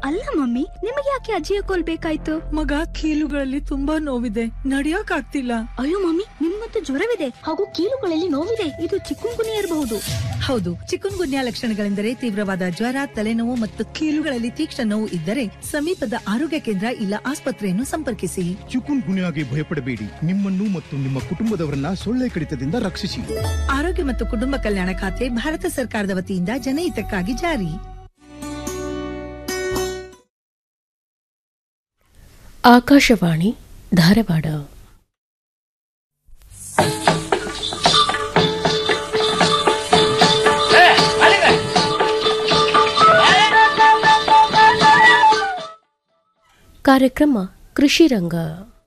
ಅಲ್ಲ ಮಮ್ಮಿ ನಿಮಗೆ ಯಾಕೆ ಅಜ್ಜಿಯ ಕೋಲ್ ಬೇಕಾಯ್ತು ಮಗ ಕೀಲುಗಳಲ್ಲಿ ತುಂಬಾ ನೋವಿದೆ ನಡಿಯಕ್ ಆಗ್ತಿಲ್ಲ ಅಯ್ಯೋ ಮಮ್ಮಿ ನಿಮ್ಮಂತೂ ಜ್ವರವಿದೆ ಹಾಗೂ ಕೀಲುಗಳಲ್ಲಿ ನೋವಿದೆ ಇದು ಚಿಕ್ಕುಂಗುನಿ ಇರಬಹುದು ಹೌದು ಚಿಕನ್ ಗುನ್ಯಾ ಲಕ್ಷಣಗಳೆಂದರೆ ತೀವ್ರವಾದ ಜ್ವರ ತಲೆನೋವು ಮತ್ತು ಕೀಲುಗಳಲ್ಲಿ ತೀಕ್ಷ್ಣ ನೋವು ಇದ್ದರೆ ಸಮೀಪದ ಆರೋಗ್ಯ ಕೇಂದ್ರ ಇಲ್ಲ ಆಸ್ಪತ್ರೆಯನ್ನು ಸಂಪರ್ಕಿಸಿ ಚಿಕುನ್ ಗುನ್ಯಾಗೆ ಭಯಪಡಬೇಡಿ ನಿಮ್ಮನ್ನು ಮತ್ತು ನಿಮ್ಮ ಕುಟುಂಬದವರನ್ನ ಸೊಳ್ಳೆ ಕಡಿತದಿಂದ ರಕ್ಷಿಸಿ ಆರೋಗ್ಯ ಮತ್ತು ಕುಟುಂಬ ಕಲ್ಯಾಣ ಖಾತೆ ಭಾರತ ಸರ್ಕಾರದ ವತಿಯಿಂದ ಜನಹಿತಕ್ಕಾಗಿ ಜಾರಿ ಆಕಾಶವಾಣಿ ಧಾರವಾಡ ಕಾರ್ಯಕ್ರಮ ಕೃಷಿ ರಂಗ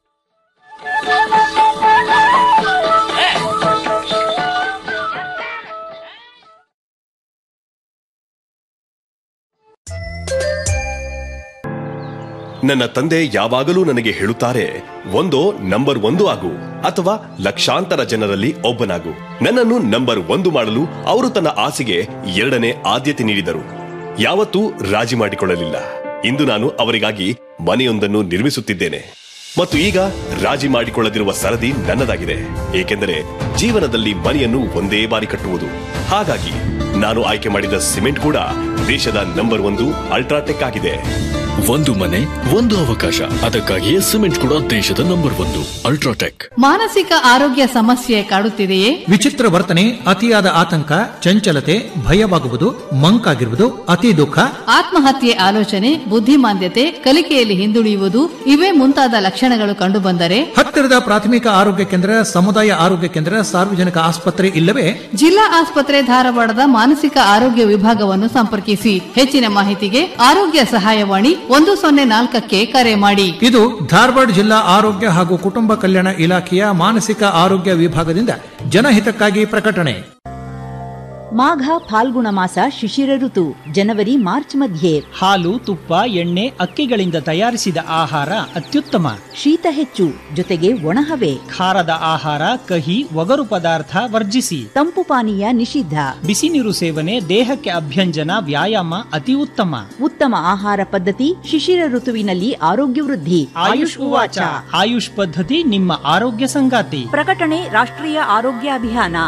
ನನ್ನ ತಂದೆ ಯಾವಾಗಲೂ ನನಗೆ ಹೇಳುತ್ತಾರೆ ಒಂದೋ ನಂಬರ್ ಒಂದು ಆಗು ಅಥವಾ ಲಕ್ಷಾಂತರ ಜನರಲ್ಲಿ ಒಬ್ಬನಾಗು ನನ್ನನ್ನು ನಂಬರ್ ಒಂದು ಮಾಡಲು ಅವರು ತನ್ನ ಆಸೆಗೆ ಎರಡನೇ ಆದ್ಯತೆ ನೀಡಿದರು ಯಾವತ್ತೂ ರಾಜಿ ಮಾಡಿಕೊಳ್ಳಲಿಲ್ಲ ಇಂದು ನಾನು ಅವರಿಗಾಗಿ ಮನೆಯೊಂದನ್ನು ನಿರ್ಮಿಸುತ್ತಿದ್ದೇನೆ ಮತ್ತು ಈಗ ರಾಜಿ ಮಾಡಿಕೊಳ್ಳದಿರುವ ಸರದಿ ನನ್ನದಾಗಿದೆ ಏಕೆಂದರೆ ಜೀವನದಲ್ಲಿ ಮನೆಯನ್ನು ಒಂದೇ ಬಾರಿ ಕಟ್ಟುವುದು ಹಾಗಾಗಿ ನಾನು ಆಯ್ಕೆ ಮಾಡಿದ ಸಿಮೆಂಟ್ ಕೂಡ ದೇಶದ ನಂಬರ್ ಒಂದು ಅಲ್ಟ್ರಾಟೆಕ್ ಆಗಿದೆ ಒಂದು ಮನೆ ಒಂದು ಅವಕಾಶ ಅದಕ್ಕಾಗಿಯೇ ಸಿಮೆಂಟ್ ಕೂಡ ದೇಶದ ನಂಬರ್ ಒಂದು ಅಲ್ಟ್ರಾಟೆಕ್ ಮಾನಸಿಕ ಆರೋಗ್ಯ ಸಮಸ್ಯೆ ಕಾಡುತ್ತಿದೆಯೇ ವಿಚಿತ್ರ ವರ್ತನೆ ಅತಿಯಾದ ಆತಂಕ ಚಂಚಲತೆ ಭಯವಾಗುವುದು ಮಂಕಾಗಿರುವುದು ಅತಿ ದುಃಖ ಆತ್ಮಹತ್ಯೆ ಆಲೋಚನೆ ಬುದ್ಧಿಮಾಂದ್ಯತೆ ಕಲಿಕೆಯಲ್ಲಿ ಹಿಂದುಳಿಯುವುದು ಇವೇ ಮುಂತಾದ ಲಕ್ಷಣಗಳು ಕಂಡುಬಂದರೆ ಹತ್ತಿರದ ಪ್ರಾಥಮಿಕ ಆರೋಗ್ಯ ಕೇಂದ್ರ ಸಮುದಾಯ ಆರೋಗ್ಯ ಕೇಂದ್ರ ಸಾರ್ವಜನಿಕ ಆಸ್ಪತ್ರೆ ಇಲ್ಲವೇ ಜಿಲ್ಲಾ ಆಸ್ಪತ್ರೆ ಧಾರವಾಡದ ಮಾನಸಿಕ ಆರೋಗ್ಯ ವಿಭಾಗವನ್ನು ಸಂಪರ್ಕಿಸಿ ಹೆಚ್ಚಿನ ಮಾಹಿತಿಗೆ ಆರೋಗ್ಯ ಸಹಾಯವಾಣಿ ಒಂದು ಸೊನ್ನೆ ನಾಲ್ಕಕ್ಕೆ ಕರೆ ಮಾಡಿ ಇದು ಧಾರವಾಡ ಜಿಲ್ಲಾ ಆರೋಗ್ಯ ಹಾಗೂ ಕುಟುಂಬ ಕಲ್ಯಾಣ ಇಲಾಖೆಯ ಮಾನಸಿಕ ಆರೋಗ್ಯ ವಿಭಾಗದಿಂದ ಜನಹಿತಕ್ಕಾಗಿ ಪ್ರಕಟಣೆ ಮಾಘ ಫಾಲ್ಗುಣ ಮಾಸ ಶಿಶಿರ ಋತು ಜನವರಿ ಮಾರ್ಚ್ ಮಧ್ಯೆ ಹಾಲು ತುಪ್ಪ ಎಣ್ಣೆ ಅಕ್ಕಿಗಳಿಂದ ತಯಾರಿಸಿದ ಆಹಾರ ಅತ್ಯುತ್ತಮ ಶೀತ ಹೆಚ್ಚು ಜೊತೆಗೆ ಒಣಹವೆ ಖಾರದ ಆಹಾರ ಕಹಿ ಒಗರು ಪದಾರ್ಥ ವರ್ಜಿಸಿ ತಂಪು ಪಾನೀಯ ನಿಷಿದ್ಧ ಬಿಸಿ ನೀರು ಸೇವನೆ ದೇಹಕ್ಕೆ ಅಭ್ಯಂಜನ ವ್ಯಾಯಾಮ ಅತಿ ಉತ್ತಮ ಉತ್ತಮ ಆಹಾರ ಪದ್ಧತಿ ಶಿಶಿರ ಋತುವಿನಲ್ಲಿ ಆರೋಗ್ಯ ವೃದ್ಧಿ ಆಯುಷ್ ಉವಾಚ ಆಯುಷ್ ಪದ್ಧತಿ ನಿಮ್ಮ ಆರೋಗ್ಯ ಸಂಗಾತಿ ಪ್ರಕಟಣೆ ರಾಷ್ಟ್ರೀಯ ಆರೋಗ್ಯ ಅಭಿಯಾನ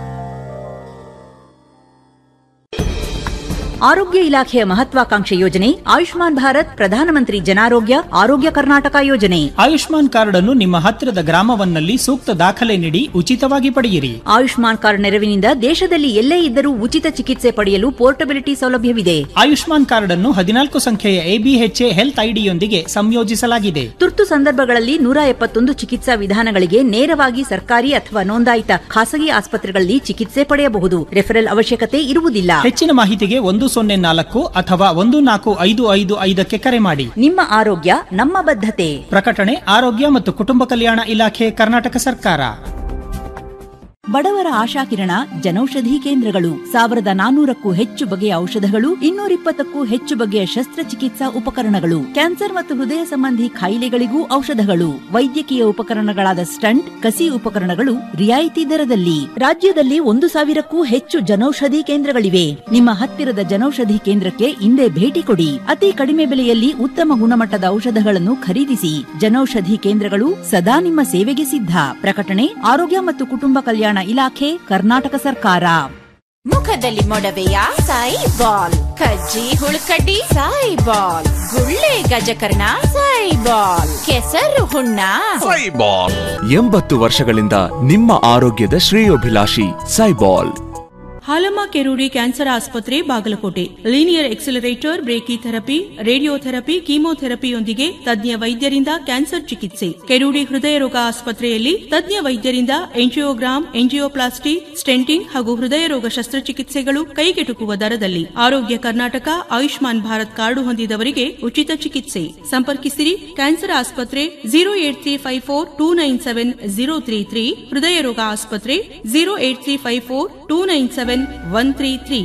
ಆರೋಗ್ಯ ಇಲಾಖೆಯ ಮಹತ್ವಾಕಾಂಕ್ಷೆ ಯೋಜನೆ ಆಯುಷ್ಮಾನ್ ಭಾರತ್ ಪ್ರಧಾನಮಂತ್ರಿ ಜನಾರೋಗ್ಯ ಆರೋಗ್ಯ ಕರ್ನಾಟಕ ಯೋಜನೆ ಆಯುಷ್ಮಾನ್ ಕಾರ್ಡ್ ಅನ್ನು ನಿಮ್ಮ ಹತ್ತಿರದ ಗ್ರಾಮವನ್ನಲ್ಲಿ ಸೂಕ್ತ ದಾಖಲೆ ನೀಡಿ ಉಚಿತವಾಗಿ ಪಡೆಯಿರಿ ಆಯುಷ್ಮಾನ್ ಕಾರ್ಡ್ ನೆರವಿನಿಂದ ದೇಶದಲ್ಲಿ ಎಲ್ಲೇ ಇದ್ದರೂ ಉಚಿತ ಚಿಕಿತ್ಸೆ ಪಡೆಯಲು ಪೋರ್ಟಬಿಲಿಟಿ ಸೌಲಭ್ಯವಿದೆ ಆಯುಷ್ಮಾನ್ ಕಾರ್ಡ್ ಅನ್ನು ಹದಿನಾಲ್ಕು ಸಂಖ್ಯೆಯ ಎಬಿಎಚ್ಎ ಹೆಲ್ತ್ ಐಡಿಯೊಂದಿಗೆ ಸಂಯೋಜಿಸಲಾಗಿದೆ ತುರ್ತು ಸಂದರ್ಭಗಳಲ್ಲಿ ನೂರ ಎಪ್ಪತ್ತೊಂದು ಚಿಕಿತ್ಸಾ ವಿಧಾನಗಳಿಗೆ ನೇರವಾಗಿ ಸರ್ಕಾರಿ ಅಥವಾ ನೋಂದಾಯಿತ ಖಾಸಗಿ ಆಸ್ಪತ್ರೆಗಳಲ್ಲಿ ಚಿಕಿತ್ಸೆ ಪಡೆಯಬಹುದು ರೆಫರಲ್ ಅವಶ್ಯಕತೆ ಇರುವುದಿಲ್ಲ ಹೆಚ್ಚಿನ ಮಾಹಿತಿಗೆ ಒಂದು ಸೊನ್ನೆ ನಾಲ್ಕು ಅಥವಾ ಒಂದು ನಾಲ್ಕು ಐದು ಐದು ಐದಕ್ಕೆ ಕರೆ ಮಾಡಿ ನಿಮ್ಮ ಆರೋಗ್ಯ ನಮ್ಮ ಬದ್ಧತೆ ಪ್ರಕಟಣೆ ಆರೋಗ್ಯ ಮತ್ತು ಕುಟುಂಬ ಕಲ್ಯಾಣ ಇಲಾಖೆ ಕರ್ನಾಟಕ ಸರ್ಕಾರ ಬಡವರ ಆಶಾಕಿರಣ ಜನೌಷಧಿ ಕೇಂದ್ರಗಳು ಸಾವಿರದ ನಾನೂರಕ್ಕೂ ಹೆಚ್ಚು ಬಗೆಯ ಔಷಧಗಳು ಇನ್ನೂರಿಪ್ಪತ್ತಕ್ಕೂ ಹೆಚ್ಚು ಬಗೆಯ ಶಸ್ತ್ರಚಿಕಿತ್ಸಾ ಉಪಕರಣಗಳು ಕ್ಯಾನ್ಸರ್ ಮತ್ತು ಹೃದಯ ಸಂಬಂಧಿ ಕಾಯಿಲೆಗಳಿಗೂ ಔಷಧಗಳು ವೈದ್ಯಕೀಯ ಉಪಕರಣಗಳಾದ ಸ್ಟಂಟ್ ಕಸಿ ಉಪಕರಣಗಳು ರಿಯಾಯಿತಿ ದರದಲ್ಲಿ ರಾಜ್ಯದಲ್ಲಿ ಒಂದು ಸಾವಿರಕ್ಕೂ ಹೆಚ್ಚು ಜನೌಷಧಿ ಕೇಂದ್ರಗಳಿವೆ ನಿಮ್ಮ ಹತ್ತಿರದ ಜನೌಷಧಿ ಕೇಂದ್ರಕ್ಕೆ ಇಂದೇ ಭೇಟಿ ಕೊಡಿ ಅತಿ ಕಡಿಮೆ ಬೆಲೆಯಲ್ಲಿ ಉತ್ತಮ ಗುಣಮಟ್ಟದ ಔಷಧಗಳನ್ನು ಖರೀದಿಸಿ ಜನೌಷಧಿ ಕೇಂದ್ರಗಳು ಸದಾ ನಿಮ್ಮ ಸೇವೆಗೆ ಸಿದ್ಧ ಪ್ರಕಟಣೆ ಆರೋಗ್ಯ ಮತ್ತು ಕುಟುಂಬ ಕಲ್ಯಾಣ ಇಲಾಖೆ ಕರ್ನಾಟಕ ಸರ್ಕಾರ ಮುಖದಲ್ಲಿ ಮೊಡವೆಯ ಸಾಯಿ ಬಾಲ್ ಕಜ್ಜಿ ಹುಳುಕಡ್ಡಿ ಸಾಯಿ ಬಾಲ್ ಗುಳ್ಳೆ ಗಜಕರ್ಣ ಸಾಯಿ ಬಾಲ್ ಕೆಸರು ಹುಣ್ಣ ಸೈಬಾಲ್ ಎಂಬತ್ತು ವರ್ಷಗಳಿಂದ ನಿಮ್ಮ ಆರೋಗ್ಯದ ಶ್ರೇಯೋಭಿಲಾಷಿ ಸೈಬಾಲ್ ಹಾಲಮ್ಮ ಕೆರೂಡಿ ಕ್ಯಾನ್ಸರ್ ಆಸ್ಪತ್ರೆ Bagalkote linear accelerator brachytherapy radiotherapy ಕೀಮೋಥೆರಪಿಯೊಂದಿಗೆ ತಜ್ಞ ವೈದ್ಯರಿಂದ ಕ್ಯಾನ್ಸರ್ ಚಿಕಿತ್ಸೆ ಕೆರೂಡಿ ಹೃದಯ ರೋಗ ಆಸ್ಪತ್ರೆಯಲ್ಲಿ ತಜ್ಞ ವೈದ್ಯರಿಂದ ಎಂಜಿಯೋಗ್ರಾಮ್ ಎಂಜಿಯೋಪ್ಲಾಸ್ಟಿ ಸ್ಟೆಂಟಿಂಗ್ ಹಾಗೂ ಹೃದಯ ರೋಗ ಶಸ್ತ್ರಚಿಕಿತ್ಸೆಗಳು ಕೈಗೆಟುಕುವ ದರದಲ್ಲಿ ಆರೋಗ್ಯ ಕರ್ನಾಟಕ ಆಯುಷ್ಮಾನ್ ಭಾರತ್ ಕಾರ್ಡು ಹೊಂದಿದವರಿಗೆ ಉಚಿತ ಚಿಕಿತ್ಸೆ ಸಂಪರ್ಕಿಸಿರಿ ಕ್ಯಾನ್ಸರ್ ಆಸ್ಪತ್ರೆ zero eight three five four two nine seven zero three three ಹೃದಯ ರೋಗ ಆಸ್ಪತ್ರೆ zero eight three five four two nine seven one three three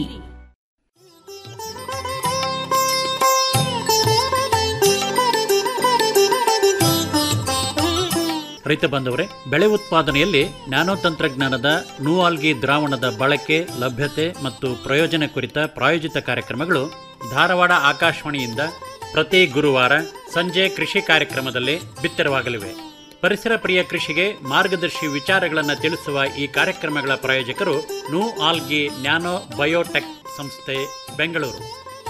ರೈತ ಬಾಂಧವರೇ ಬೆಳೆ ಉತ್ಪಾದನೆಯಲ್ಲಿ ನ್ಯಾನೋ ತಂತ್ರಜ್ಞಾನದ ನೂಆಲ್ಗಿ ದ್ರಾವಣದ ಬಳಕೆ ಲಭ್ಯತೆ ಮತ್ತು ಪ್ರಯೋಜನ ಕುರಿತ ಪ್ರಾಯೋಜಿತ ಕಾರ್ಯಕ್ರಮಗಳು ಧಾರವಾಡ ಆಕಾಶವಾಣಿಯಿಂದ ಪ್ರತಿ ಗುರುವಾರ ಸಂಜೆ ಕೃಷಿ ಕಾರ್ಯಕ್ರಮದಲ್ಲಿ ಬಿತ್ತರವಾಗಲಿವೆ ಪರಿಸರ ಪ್ರಿಯ ಕೃಷಿಗೆ ಮಾರ್ಗದರ್ಶಿ ವಿಚಾರಗಳನ್ನು ತಿಳಿಸುವ ಈ ಕಾರ್ಯಕ್ರಮಗಳ ಪ್ರಾಯೋಜಕರು ನು ಆಲ್ಗಿ ನ್ಯಾನೋ ಬಯೋಟೆಕ್ ಸಂಸ್ಥೆ ಬೆಂಗಳೂರು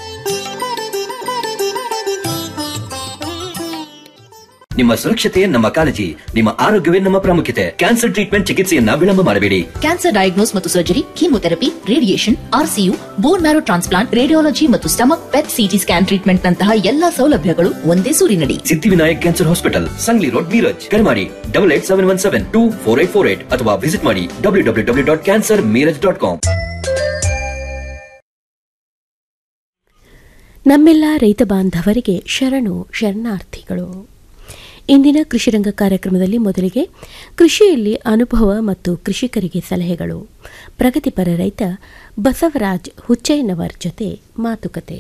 ನಿಮ್ಮ ಸುರಕ್ಷತೆಯೇ ನಮ್ಮ ಕಾಳಜಿ ನಿಮ್ಮ ಆರೋಗ್ಯವೇ ನಮ್ಮ ಪ್ರಾಮುಖ್ಯತೆ ಕ್ಯಾನ್ಸರ್ ಟ್ರೀಟ್ಮೆಂಟ್ ಚಿಕಿತ್ಸೆಯನ್ನ ವಿಳಂಬ ಮಾಡಬೇಡಿ ಕ್ಯಾನ್ಸರ್ ಡಯಾಗ್ನೋಸ್ ಮತ್ತು surgery chemotherapy radiation RCU bone marrow transplant radiology ಮತ್ತು stomach PET CT scan treatment ನಂತಹ ಎಲ್ಲಾ ಸೌಲಭ್ಯಗಳು ಒಂದೇ ಸೂರಿನಡಿ Siddhivinayak cancer hospital Sangli road Miraj ಕರೆ ಮಾಡಿ double eight seven one seven two four eight four eight ಅಥವಾ ವಿಸಿಟ್ ಮಾಡಿ W W W dot cancer Miraj dot com ನಮ್ಮೆಲ್ಲ ರೈತ ಬಾಂಧವರಿಗೆ ಶರಣು ಶರಣಾರ್ಥಿಗಳು ಇಂದಿನ ಕೃಷಿರಂಗ ಕಾರ್ಯಕ್ರಮದಲ್ಲಿ ಮೊದಲಿಗೆ ಕೃಷಿಯಲ್ಲಿ ಅನುಭವ ಮತ್ತು ಕೃಷಿಕರಿಗೆ ಸಲಹೆಗಳು ಪ್ರಗತಿಪರ ರೈತ ಬಸವರಾಜ್ ಹುಚ್ಚಯ್ಯನವರ್ ಜೊತೆ ಮಾತುಕತೆ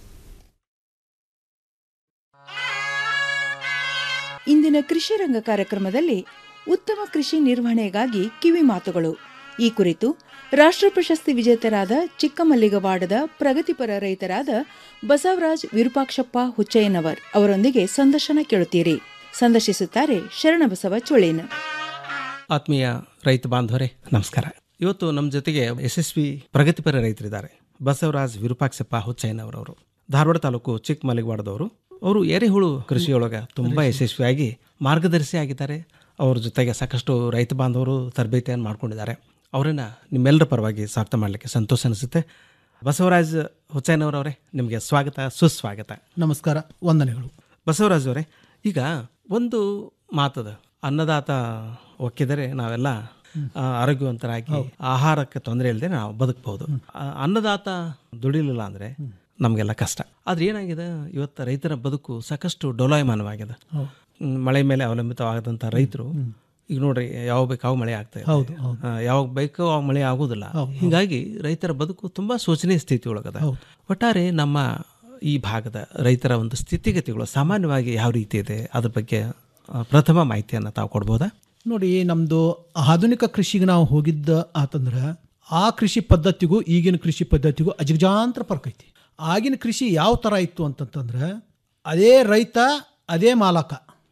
ಇಂದಿನ ಕೃಷಿ ರಂಗ ಕಾರ್ಯಕ್ರಮದಲ್ಲಿ ಉತ್ತಮ ಕೃಷಿ ನಿರ್ವಹಣೆಗಾಗಿ ಕಿವಿ ಮಾತುಗಳು ಈ ಕುರಿತು ರಾಷ್ಟ್ರ ಪ್ರಶಸ್ತಿ ವಿಜೇತರಾದ ಚಿಕ್ಕಮಲ್ಲಿಗವಾಡದ ಪ್ರಗತಿಪರ ರೈತರಾದ ಬಸವರಾಜ್ ವಿರೂಪಾಕ್ಷಪ್ಪ ಹುಚ್ಚಯ್ಯನವರ್ ಅವರೊಂದಿಗೆ ಸಂದರ್ಶನ ಕೇಳುತ್ತೀರಿ ಸಂದರ್ಶಿಸುತ್ತಾರೆ ಶರಣಬಸವ ಚೊಳೇನ ಆತ್ಮೀಯ ರೈತ ಬಾಂಧವರೇ ನಮಸ್ಕಾರ ಇವತ್ತು ನಮ್ಮ ಜೊತೆಗೆ ಯಶಸ್ವಿ ಪ್ರಗತಿಪರ ರೈತರಿದ್ದಾರೆ ಬಸವರಾಜ್ ವಿರೂಪಾಕ್ಷಪ್ಪ ಹುಚ್ಚಯ್ಯನವರವರು ಧಾರವಾಡ ತಾಲೂಕು ಚಿಕ್ಕಮಲ್ಲಿಗವಾಡದವರು ಅವರು ಎರೆಹುಳು ಕೃಷಿಯೊಳಗೆ ತುಂಬ ಯಶಸ್ವಿಯಾಗಿ ಮಾರ್ಗದರ್ಶಿ ಆಗಿದ್ದಾರೆ ಅವ್ರ ಜೊತೆಗೆ ಸಾಕಷ್ಟು ರೈತ ಬಾಂಧವರು ತರಬೇತಿಯನ್ನು ಮಾಡ್ಕೊಂಡಿದ್ದಾರೆ ಅವರನ್ನ ನಿಮ್ಮೆಲ್ಲರ ಪರವಾಗಿ ಸ್ವಾಗತ ಮಾಡಲಿಕ್ಕೆ ಸಂತೋಷ ಅನಿಸುತ್ತೆ ಬಸವರಾಜ್ ಹುಚ್ಚಯ್ಯನವರವರೇ ನಿಮಗೆ ಸ್ವಾಗತ ಸುಸ್ವಾಗತ ನಮಸ್ಕಾರ ವಂದನೆಗಳು ಬಸವರಾಜ್ ಅವರೇ ಈಗ ಒಂದು ಮಾತದ ಅನ್ನದಾತ ಒಕ್ಕಿದರೆ ನಾವೆಲ್ಲ ಆ, ಆರೋಗ್ಯವಂತರಾಗಿ ಆಹಾರಕ್ಕೆ ತೊಂದರೆ ಇಲ್ಲದೆ ನಾವು ಬದುಕಬಹುದು ಅನ್ನದಾತ ದುಡಿಲಿಲ್ಲ ಅಂದ್ರೆ ನಮಗೆಲ್ಲ ಕಷ್ಟ ಆದ್ರೆ ಏನಾಗಿದೆ ಇವತ್ತು ರೈತರ ಬದುಕು ಸಾಕಷ್ಟು ಡೋಲಾಯಮಾನವಾಗಿದೆ ಹೌದು. ಹ್ಮ್, ಮಳೆ ಮೇಲೆ ಅವಲಂಬಿತವಾದಂಥ ರೈತರು ಈಗ ನೋಡ್ರಿ ಯಾವ ಬೇಕು ಅವು ಮಳೆ ಆಗ್ತಾ ಇದೆ ಹೌದು, ಹೌದು. ಆ, ಯಾವಾಗ ಬೇಕೋ ಅವಾಗ ಮಳೆ ಆಗೋದಿಲ್ಲ ಹೀಗಾಗಿ ರೈತರ ಬದುಕು ತುಂಬಾ ಶೋಚನೀಯ ಸ್ಥಿತಿ ಒಳಗದ ಒಟ್ಟಾರೆ ನಮ್ಮ ಈ ಭಾಗದ ರೈತರ ಒಂದು ಸ್ಥಿತಿಗತಿಗಳು ಸಾಮಾನ್ಯವಾಗಿ ಯಾವ ರೀತಿ ಇದೆ ಅದ್ರ ಬಗ್ಗೆ ಆ, ಪ್ರಥಮ ಮಾಹಿತಿಯನ್ನು ತಾವು ಕೊಡ್ಬೋದಾ ನೋಡಿ ನಮ್ಮದು ಆಧುನಿಕ ಕೃಷಿಗೆ ನಾವು ಹೋಗಿದ್ದ ಆತಂದ್ರೆ ಆ ಕೃಷಿ ಪದ್ಧತಿಗೂ ಈಗಿನ ಕೃಷಿ ಪದ್ಧತಿಗೂ ಅಜಗಜಾಂತರ ಫರ್ಕ್ ಐತಿ ಆಗಿನ ಕೃಷಿ ಯಾವ ಥರ ಇತ್ತು ಅಂತಂತಂದ್ರೆ ಅದೇ ರೈತ ಅದೇ ಮಾಲಕ